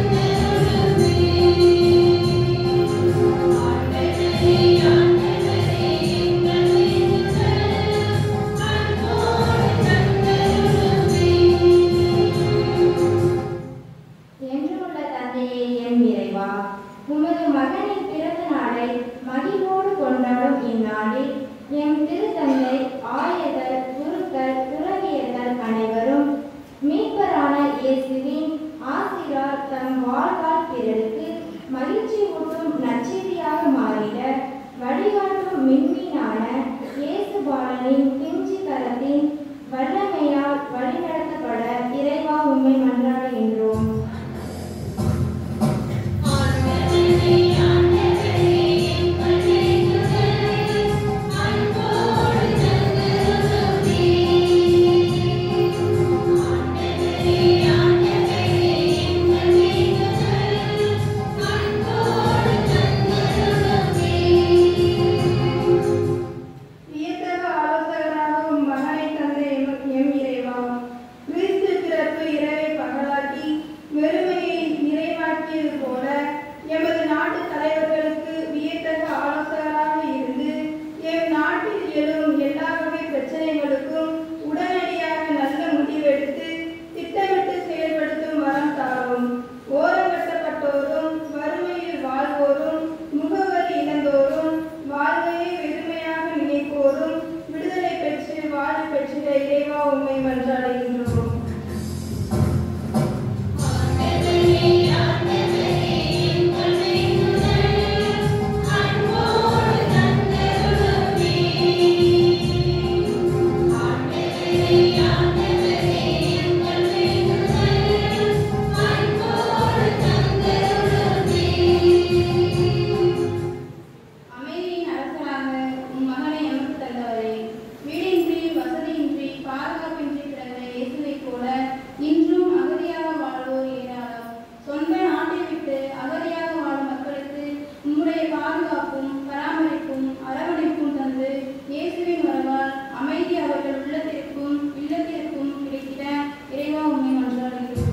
இயேசுவின் ஆசிரால் தம் வாழ்வால் பிறருக்கு மகிழ்ச்சி ஊட்டும் நற்செய்தியாக மாறிட வழிகாட்டும் மின்மீனான இயேசு பாலனின் பிஞ்சு கரத்தின் வல்லமையால் வழிநடத்தப்பட இறைவா உண்மை மன்றாடுகின்றோம் வியத்தக ஆலோசகராகவும் மகனை தந்த எம் எம் இறைவா கிறிஸ்து பிறப்பு இரவை பகலாக்கி வெறுமையை நிறைவாக்கியது போல எமது நாட்டு தலைவர்களுக்கு வியத்தக ஆலோசகராக இருந்து எம் நாட்டில் எழும் எல்லா வகை பிரச்சனைகளுக்கும் உடனடியாக நல்ல முடிவெடுத்து திட்டமிட்டு செயல்படுத்தும் வரம் தாரும் ஓரங்கட்டப்பட்டோரும் வறுமையில் வாழ்வோரும் முகவரி இழந்தோரும் வாழ்வையை வெறுமையாக நினைப்போரும் விடுதலை பெற்று வாழ்வு பெற்றிட இறைவா உண்மை மன்றாடுகின்றோம் அமைதியின் அரசனாக உம் மகனை எமக்கு தந்தவரே வீடின்றி வசதியின்றி பாதுகாப்பின்றி பிறந்த இயேசுவைப் போல இன்றும் அகதியாக வாழ்வோர் ஏராளம் சொந்த நாட்டை விட்டு அகதியாக வாழும் மக்களுக்கு உம்முடைய பாதுகாப்பும் பராமரிப்பும் அரவணைப்பும் தந்து இயேசுவின் வரவால் அமைதி அவர்கள் உள்ளத்திற்கும் இல்லத்திற்கும் கிடைத்திட இறைவா உண்மை மன்றாடுகிறோம்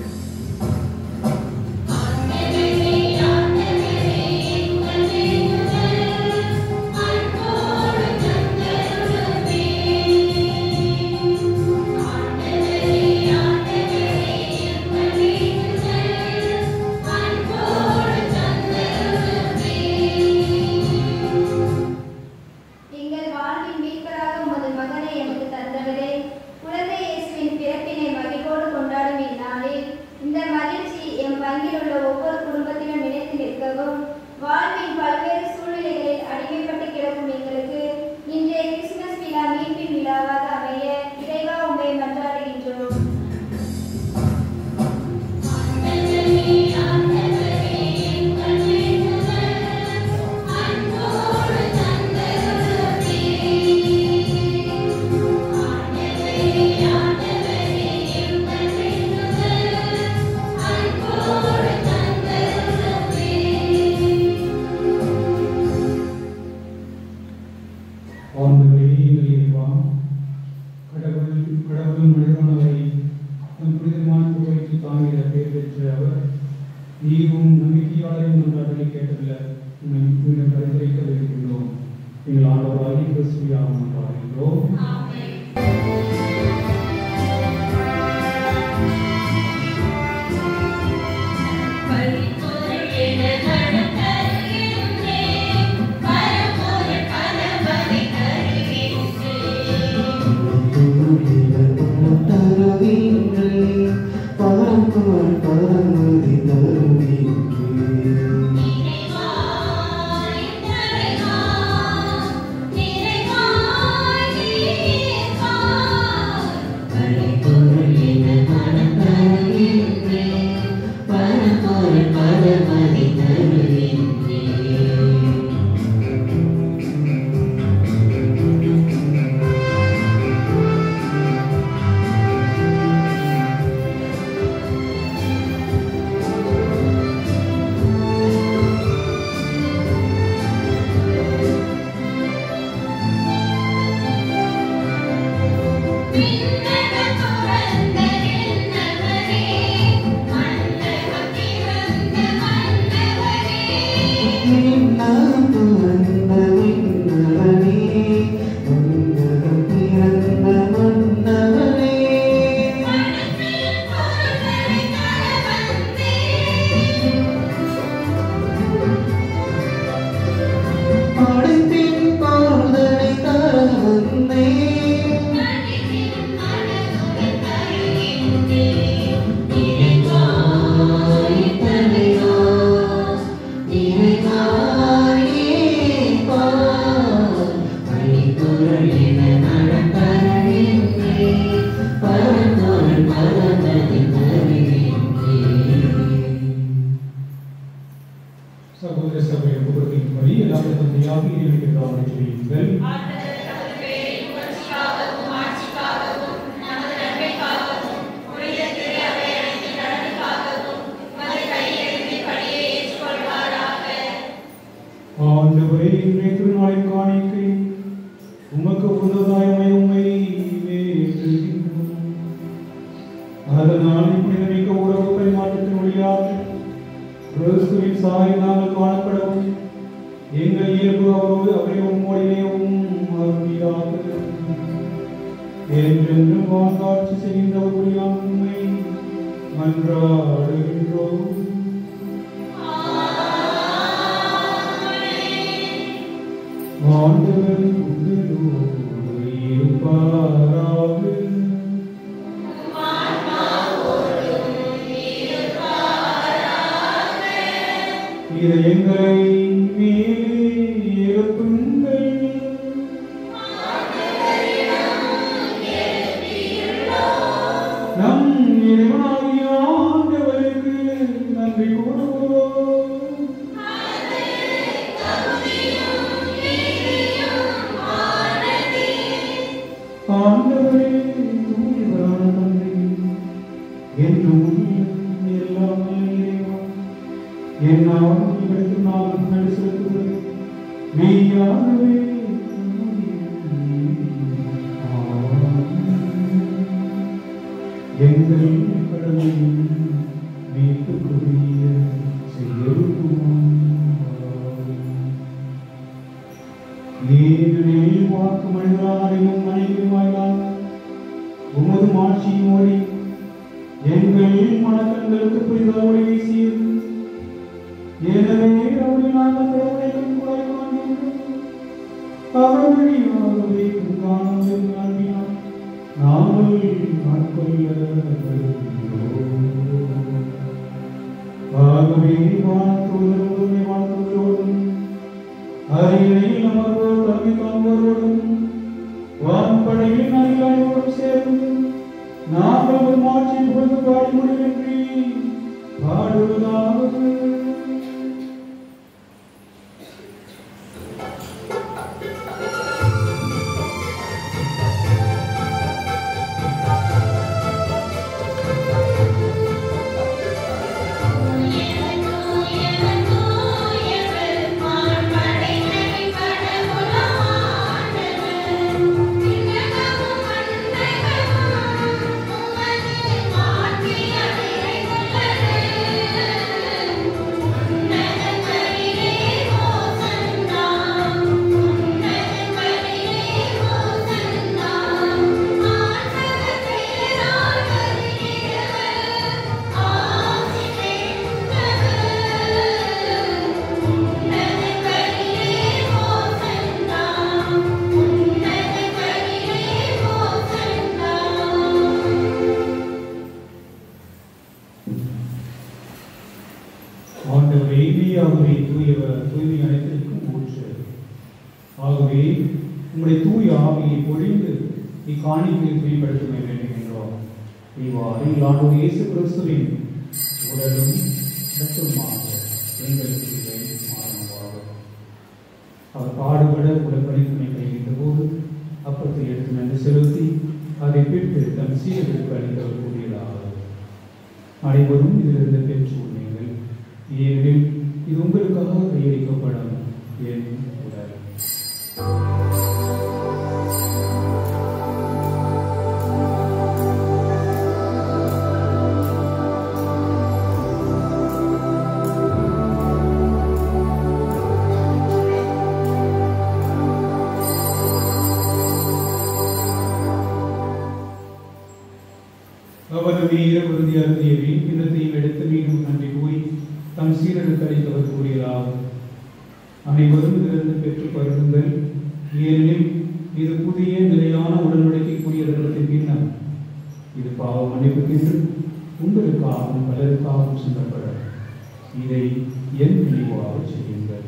எங்கள் வாழ்வின் மீட்பராக உமது மகனை எமக்கு தந்தவரே குழந்தை இயேசுவின் பிறப்பினை மகிழ்வோடு கொண்டாடும் இந்நாளில் இந்த மகிழ்ச்சி எம் பங்கில் உள்ள ஒவ்வொரு குடும்பத்திலும் நிலைத்து நிற்கவும் வாழ்வின் பல்வேறு சூழ்நிலைகளில் அடிமைப்பட்டு கிடக்கும் எங்களுக்கு இன்றைய கிறிஸ்துமஸ் விழா மீட்பின் விழாவாக அமைய இறைவா உண்மை மன்றாடுகின்றோம் ஆண்டவரே எங்கள் இறைவா கடவுள் கடவுளும் மனிதனானவரை தம் புனிதமான புகழ்ச்சி தாங்கிட பேர் பெற்ற அவர் நீரும் நம்பிக்கையாளரின் நன்றாடலை கேட்டுள்ள உண்மை மீண்டும் பரிந்துரைக்க இருக்கின்றோம் எங்கள் ஆண்டவராகி கிறிஸ்துவியாகும் நன்றாடுகின்றோம் பின்னக துறந்த என்னவரே மன்னக பிறந்த மன்னக கிறிஸ்தவ ஒப்புக்கொடுக்கின்படி எல்லாரும் தந்தையாக இருக்கிறார் செய்யுங்கள் ஆண்டவரே இன்றைய திருநாளை காணிக்கை உமக்கு புனதாயமை உண்மை அதனால் புனிதமிக்க உறவு பரிமாற்றத்தின் வழியாக கிறிஸ்துவின் சாயை நாங்கள் காணப்படவும் எங்கள் இயல்பு அவரோடு அவரை உம்மோடையவும் அருமையாக என்றென்றும் வாழ்ந்தாட்சி செய்கின்ற ஒரு உண்மை மன்றாடுகின்றோம் ஆண்டவர் உங்களோடு இருப்பாராக. இதயங்களை மேலே எழுப்புங்கள். நம் இறைவனாகிய ஆண்டவருக்கு நன்றி கூறுவோம் ஆண்டவரே தூயவரான தந்தை என்றும் எல்லாம் இறைவா என் ஆவிகளுக்கு நான் நன்றி செலுத்துகிறேன் மெய்யாகவே எங்கள் கடமை மீட்புக்குரிய செய்யலுக்கும் நீரில் வாக்கு மனிதராயும் மனைவியுமாய்தான் உமது மாட்சியும் ஒளி எங்கள் மனக்கண்களுக்கு புரித ஒளி வீசியது எனவே அவரை நாங்கள் கடவுளையும் கூட காண்கின்றோம் அவர் வழியாகவே காணும் அன்பினால் நாங்கள் ஆட்கொள்ளப்படுகின்றோம் ஆகவே வானத்தோடு வாழ்த்துவதோடும் அரியணையில் அமர்வோர் தம்பி காண்பவரோடும் வான்படையில் அதிகாரியோடும் சேர்ந்து நாங்கள் ஒரு மாற்றி புகழ்ந்து பாடி முடிவின்றி பாடுவதாவது ஆண்டவரே மெய்யாகவே தூயவர் தூய்மை அனைத்திற்கும் ஊற்று ஆகவே உங்களுடைய தூய ஆவியை பொழிந்து இக்காணிக்கை மேம்படுத்த வேண்டுகின்றோம் இவ்வாறு ஆண்டு இயேசு கிறிஸ்துவின் உடலும் இரத்தமாக எங்களுக்கு இவை மாறனவாகும் அவர் பாடுபட உடற்படிப்பினை கைவிட்ட போது அப்பத்தை எடுத்து நன்றி செலுத்தி அதை பிட்டு தன் சீரர்களுக்கு அளித்தவர் கூறியதாக அனைவரும் இதிலிருந்து பெற்று உண்மைகள் ஏனெனில் இது உங்களுக்காக கையளிக்கப்படும் என் உடல் அவர் வீர உறுதி அருந்திய வீண்பினத்தையும் எடுத்து மீண்டும் நன்றி கூறி தம் சீரனுக்கு அளித்தவர் கூறியதாகும் அனைவரும் இதிலிருந்து பெற்றுக் பருகுங்கள் ஏனெனில் இது புதிய நிலையான உடன்படிக்கைக்குரிய இரத்தத்தின் பின்னர் இது பாவ மன்னிப்புக்கென்று உங்களுக்காகவும் பலருக்காகவும் சிந்தப்பட இதை என் நினைவாக செய்யுங்கள்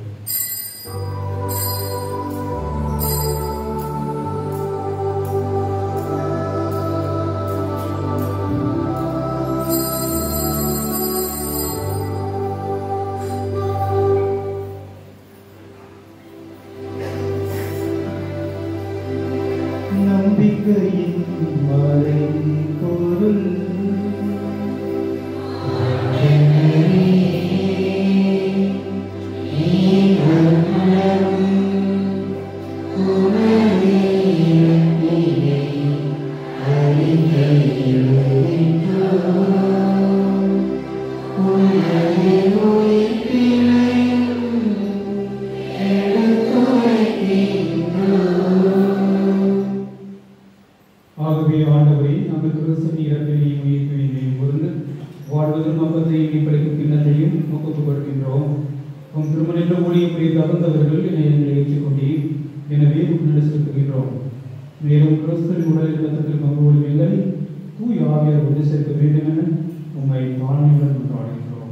வாழ்வதும் அப்பத்தை இணைப்பளிக்கும் கிண்ணத்தையும் நோக்கத்து கொடுக்கின்றோம் உம் திருமணின்ற ஊழியம் புரிய தகுந்தவர்கள் என்னை எங்களை ஏற்றுக்கொண்டீர் எனவே முன்னெடு செலுத்துகின்றோம் மேலும் கிறிஸ்துவின் உடலில் ரத்தத்தில் பங்கு கொள்ளும் எங்களை தூய் ஆவியார் ஒன்று சேர்க்க வேண்டும் என உம்மை தாழ்மையுடன் கொண்டாடுகின்றோம்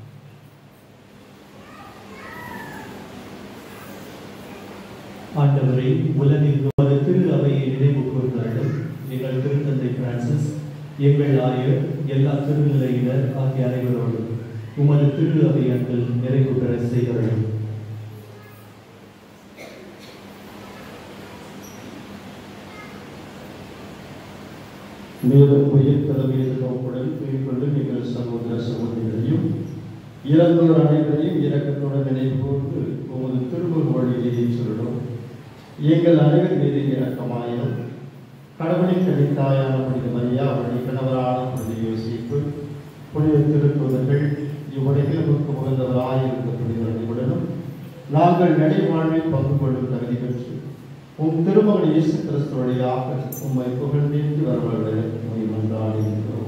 ஆண்டவரை உலகில் உமது திரு அவையை நினைவு கூர்ந்தார்கள் எங்கள் திருத்தந்தை பிரான்சிஸ் எங்கள் ஆயர் எல்லா திருநிலையினர் ஆகிய அனைவரோடு உமது திரு அவை அன்பில் நிறைவு பெற செய்தார்கள் மேலும் உயிர் தலைமையில் நோக்குடன் மேற்கொண்டு எங்கள் சகோதர சகோதரிகளையும் இறந்தோர் அனைவரையும் இரக்கத்துடன் நினைவு கூர்ந்து உமது திருமுக வழியை சொல்லணும் எங்கள் அனைவர் மீது இரக்கமாயிரும் கடவுளின் கடித்தாயான புனித மரியா அவருடைய கணவரான புனித யோசிப்பு புனித திருத்துவர்கள் இவ்வுலகிற்கு உகந்தவராயிருந்த புனித அனைவருடனும் நாங்கள் நடைவாழ்வில் பங்கு கொள்ளும் தகுதி பெற்று உம் திருமகன் இயேசு கிறிஸ்து வழியாக உம்மை புகழ்ந்தேற்றி வரவர்களே உம்மை மன்றாடுகின்றோம்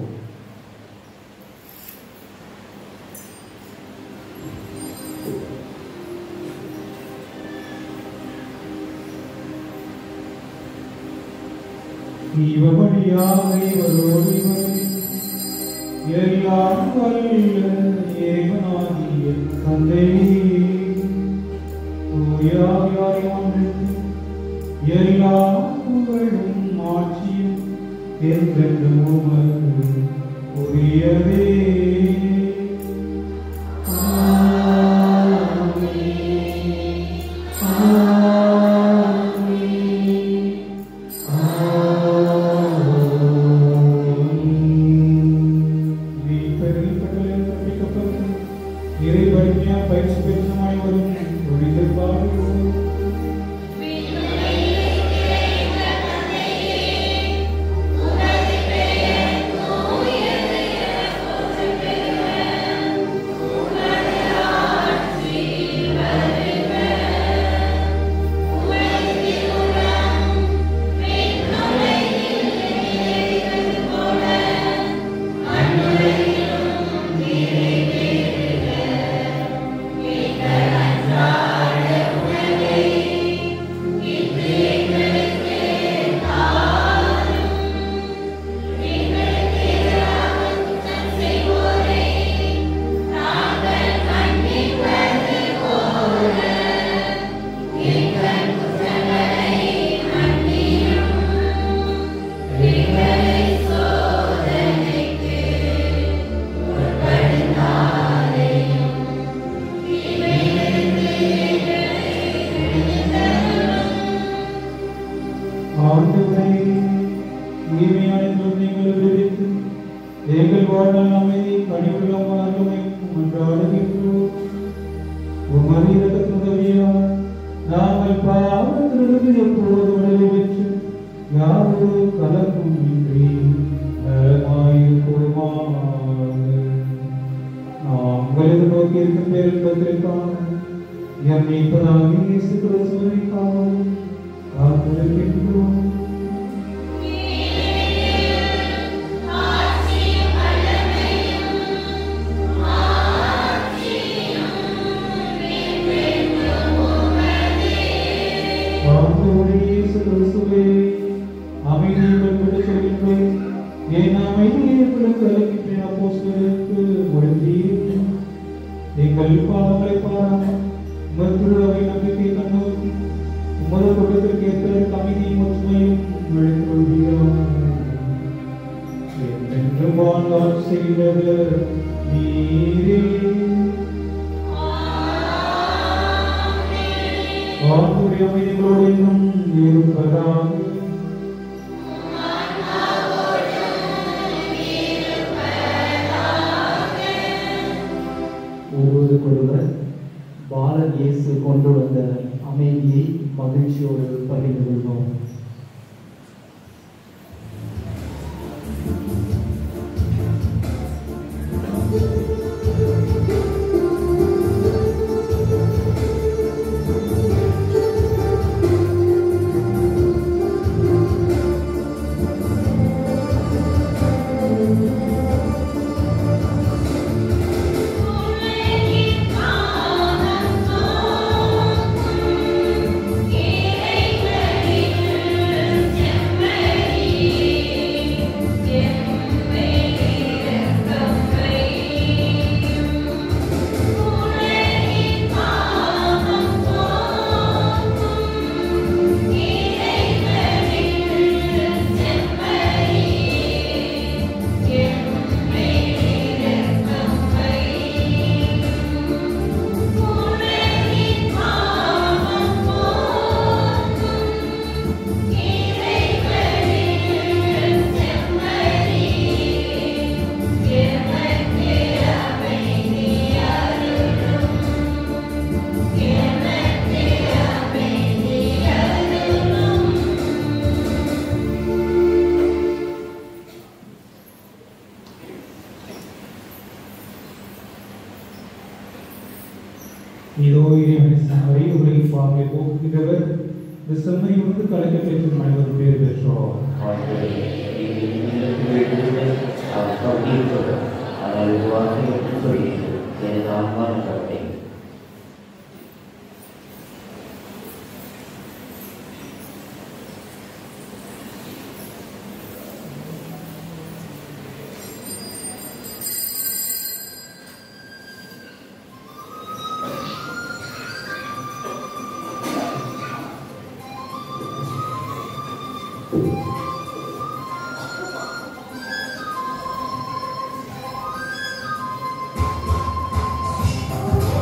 இவமணியாமை வருவோடிவன் எல்லாம் வல்ல ஏகனாகிய தந்தை தூயாவியாரின் எல்லா புகழும் ஆட்சியும் என்றென்றும் உமக்கு உரியதே பயிற்சி பெற்ற அனைவரும் ஒழிந்திருப்பார்கள் ஆண்டவரே தூய்மையான நீங்கள் விடுவித்து எங்கள் வாழ்நாள் அமைதி கனிவுள்ள வாழ்வை மன்றாடுகின்றோம் உமது இரக்கத்தின் உதவியால் நாங்கள் பாவத்திலிருந்து எப்போது விடுதலை பெற்று யாரொரு கலக்கும் இன்றி நலமாயிருப்போமாக நாங்கள் எதிர்நோக்கி இருக்கும் பேரின்பத்திற்காக எம் மீட்பராகிய இயேசு கிறிஸ்துவிற்காக காத்திருக்கின்றோம் ஆண்டவரே இயேசு கிறிஸ்துவே, அமைதியை உங்களுக்கு சொல்கின்றேன். என் அமைதியை உங்களுக்கு அளிக்கின்றேன் அப்போஸ்தலருக்கு மொழிந்தீர். எங்கள் பாவங்களை பாராமல் உமது திருவை நம்பிக்கை கண்ணோக்கி உமது குடும்பத்திற்கு ஏற்பதற்கு அமைதியும் ஒற்றுமையும் விழித்துள்வீராக என்றென்றும் வாழ்நாள் செய்தவர் நீரே ஆண்டுடைய அமைதிகளோடு இன்னும் இருப்பதாக ஒருவருக்கொருவர் பாலன் இயேசு கொண்டு வந்த அமைதியை மகிழ்ச்சியோடு பகிர்ந்து கொள்வோம் ஆ இதோ இறைவனின் சமரை உலகின் பாவை போக்குகிறவர் இந்த செம்மையோடு கலக்க பெற்றும் அனைவரும் பேர் பெற்றோர் Thank ஆ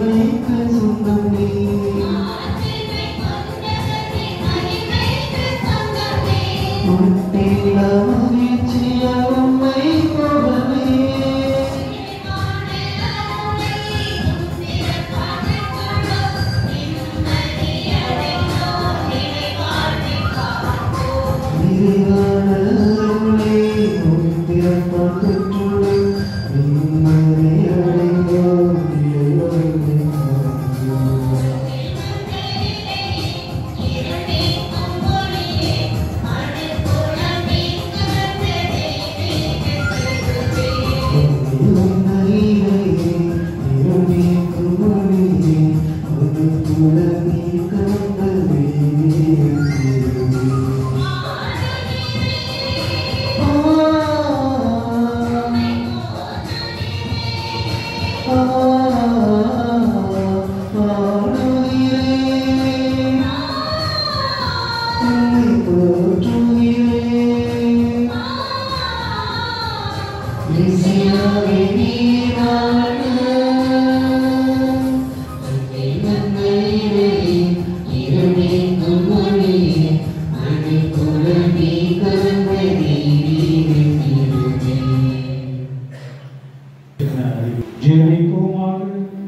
மகிமைக்கு சொந்தம் நீ முட்டில மகிழ்ச்சிய உம்மை போகவே நிறைவான அருளை உம்மிடத்தில் பெற்றுள்ளேன். நிம்மதி அடைந்தோம், இறைவனை காண்போம். போற்றுகிறேன் இசையாவே நீராட நன்மையிலே இரவெங்கும் மொழியே மணிக்குல நீ கருமை நீரிருந்தே ஜெயிப்போமாக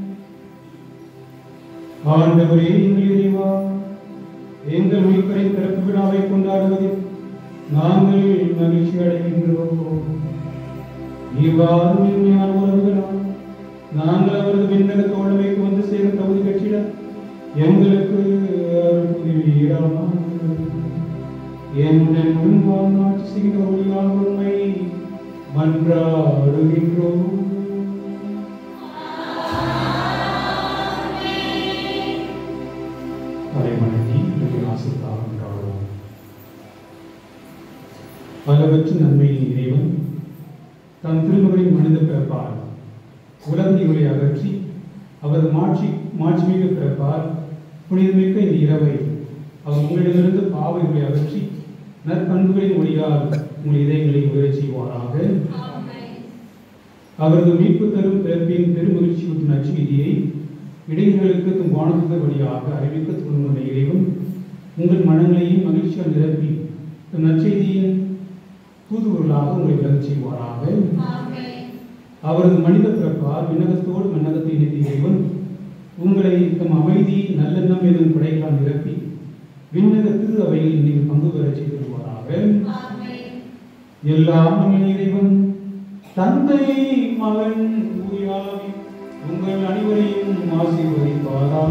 ஆண்டவரே எங்கள் இறைவா எங்கள் மீட்பரின் பிறப்பு விழாவை கொண்டாடுவதில் நாங்கள் மகிழ்ச்சி அடைகின்றோம் இவ்வாறு உண்மையான உறவுகளால் நாங்கள் அவரது விண்ணக தோழமைக்கு வந்து சேர தகுதி பெற்றிட எங்களுக்கு அருள் புரிவீராக என்றென்றும் வாழ்நாட்சி செய்கிற ஒளியால் உண்மை மன்றாடுகின்றோம் தலைமணி ஆசிர்வாதம் கொண்டாடுவோம் பலவற்ற நன்மையின் இறைவன் தன் திருமகளின் மனித பிறப்பால் உலகிகளை அகற்றி அவரது மாட்சி மாட்சிமிகு பிறப்பால் புனிதமிக்க இந்த இரவை அவர் உங்களிடமிருந்து பாவைகளை அகற்றி நற்பண்புகளின் ஒளியால் உங்கள் இதயங்களை உயரச் செய்வாராக அவரது மீட்பு தரும் பிறப்பின் பெருமகிழ்ச்சியூட்டும் நற்செய்தியை இடைஞர்களுக்கு தம் வானதுத வழியாக அறிவிக்க துவங்குகிற இறைவன் உங்கள் மனங்களையும் மகிழ்ச்சியால் நிரப்பி தம் நற்செய்தியின் தூதுவர்களாக உங்களை விலகச் செய்வாராக அவரது மனித பிறப்பால் விண்ணகத்தோடு மன்னகத்தை இணைத்த இறைவன் உங்களை தம் அமைதி நல்லெண்ணம் எனும் படைகளால் நிரப்பி விண்ணக திரு அவையில் நீங்கள் பங்கு பெறச் செய்திருவாராக எல்லாம் வல்ல இறைவன் தந்தை மகன் தூயாவி உங்கள் அனைவரையும் ஆசீர்வதிப்பாராக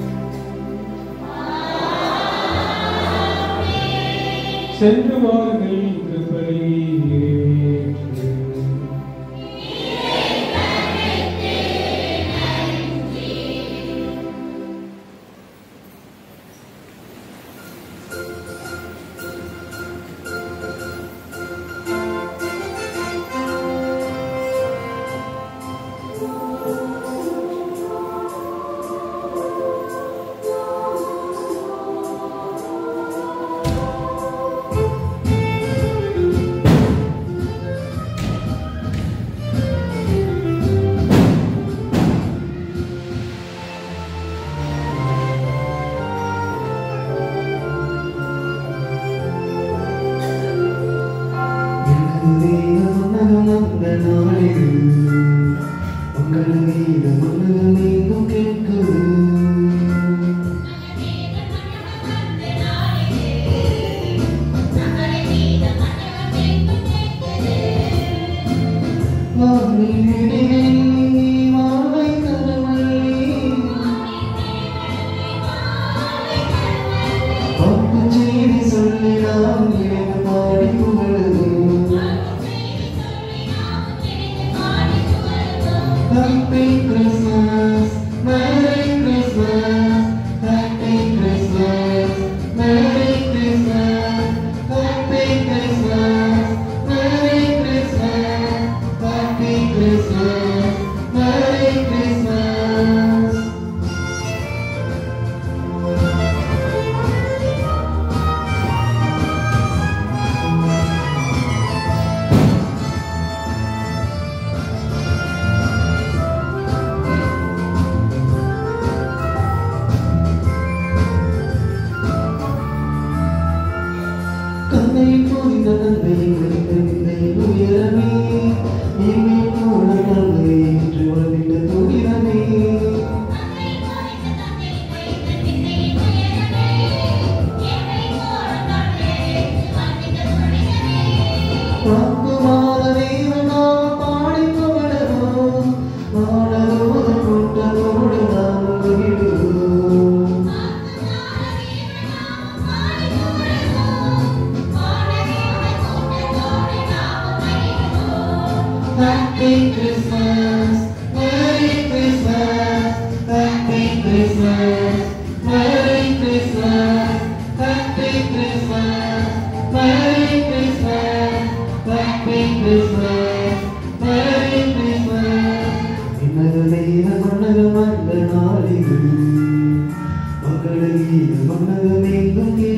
சென்று வாருங்கள் கிருபை நிறைவேற்று. ஆ Christmas, Merry Christmas, Happy Christmas, Merry Christmas, Happy Christmas, Merry Christmas. இன்னகதீன மன்னக மந்த நாளிகள் மக்களுக்கு மன்னக மீண்டும்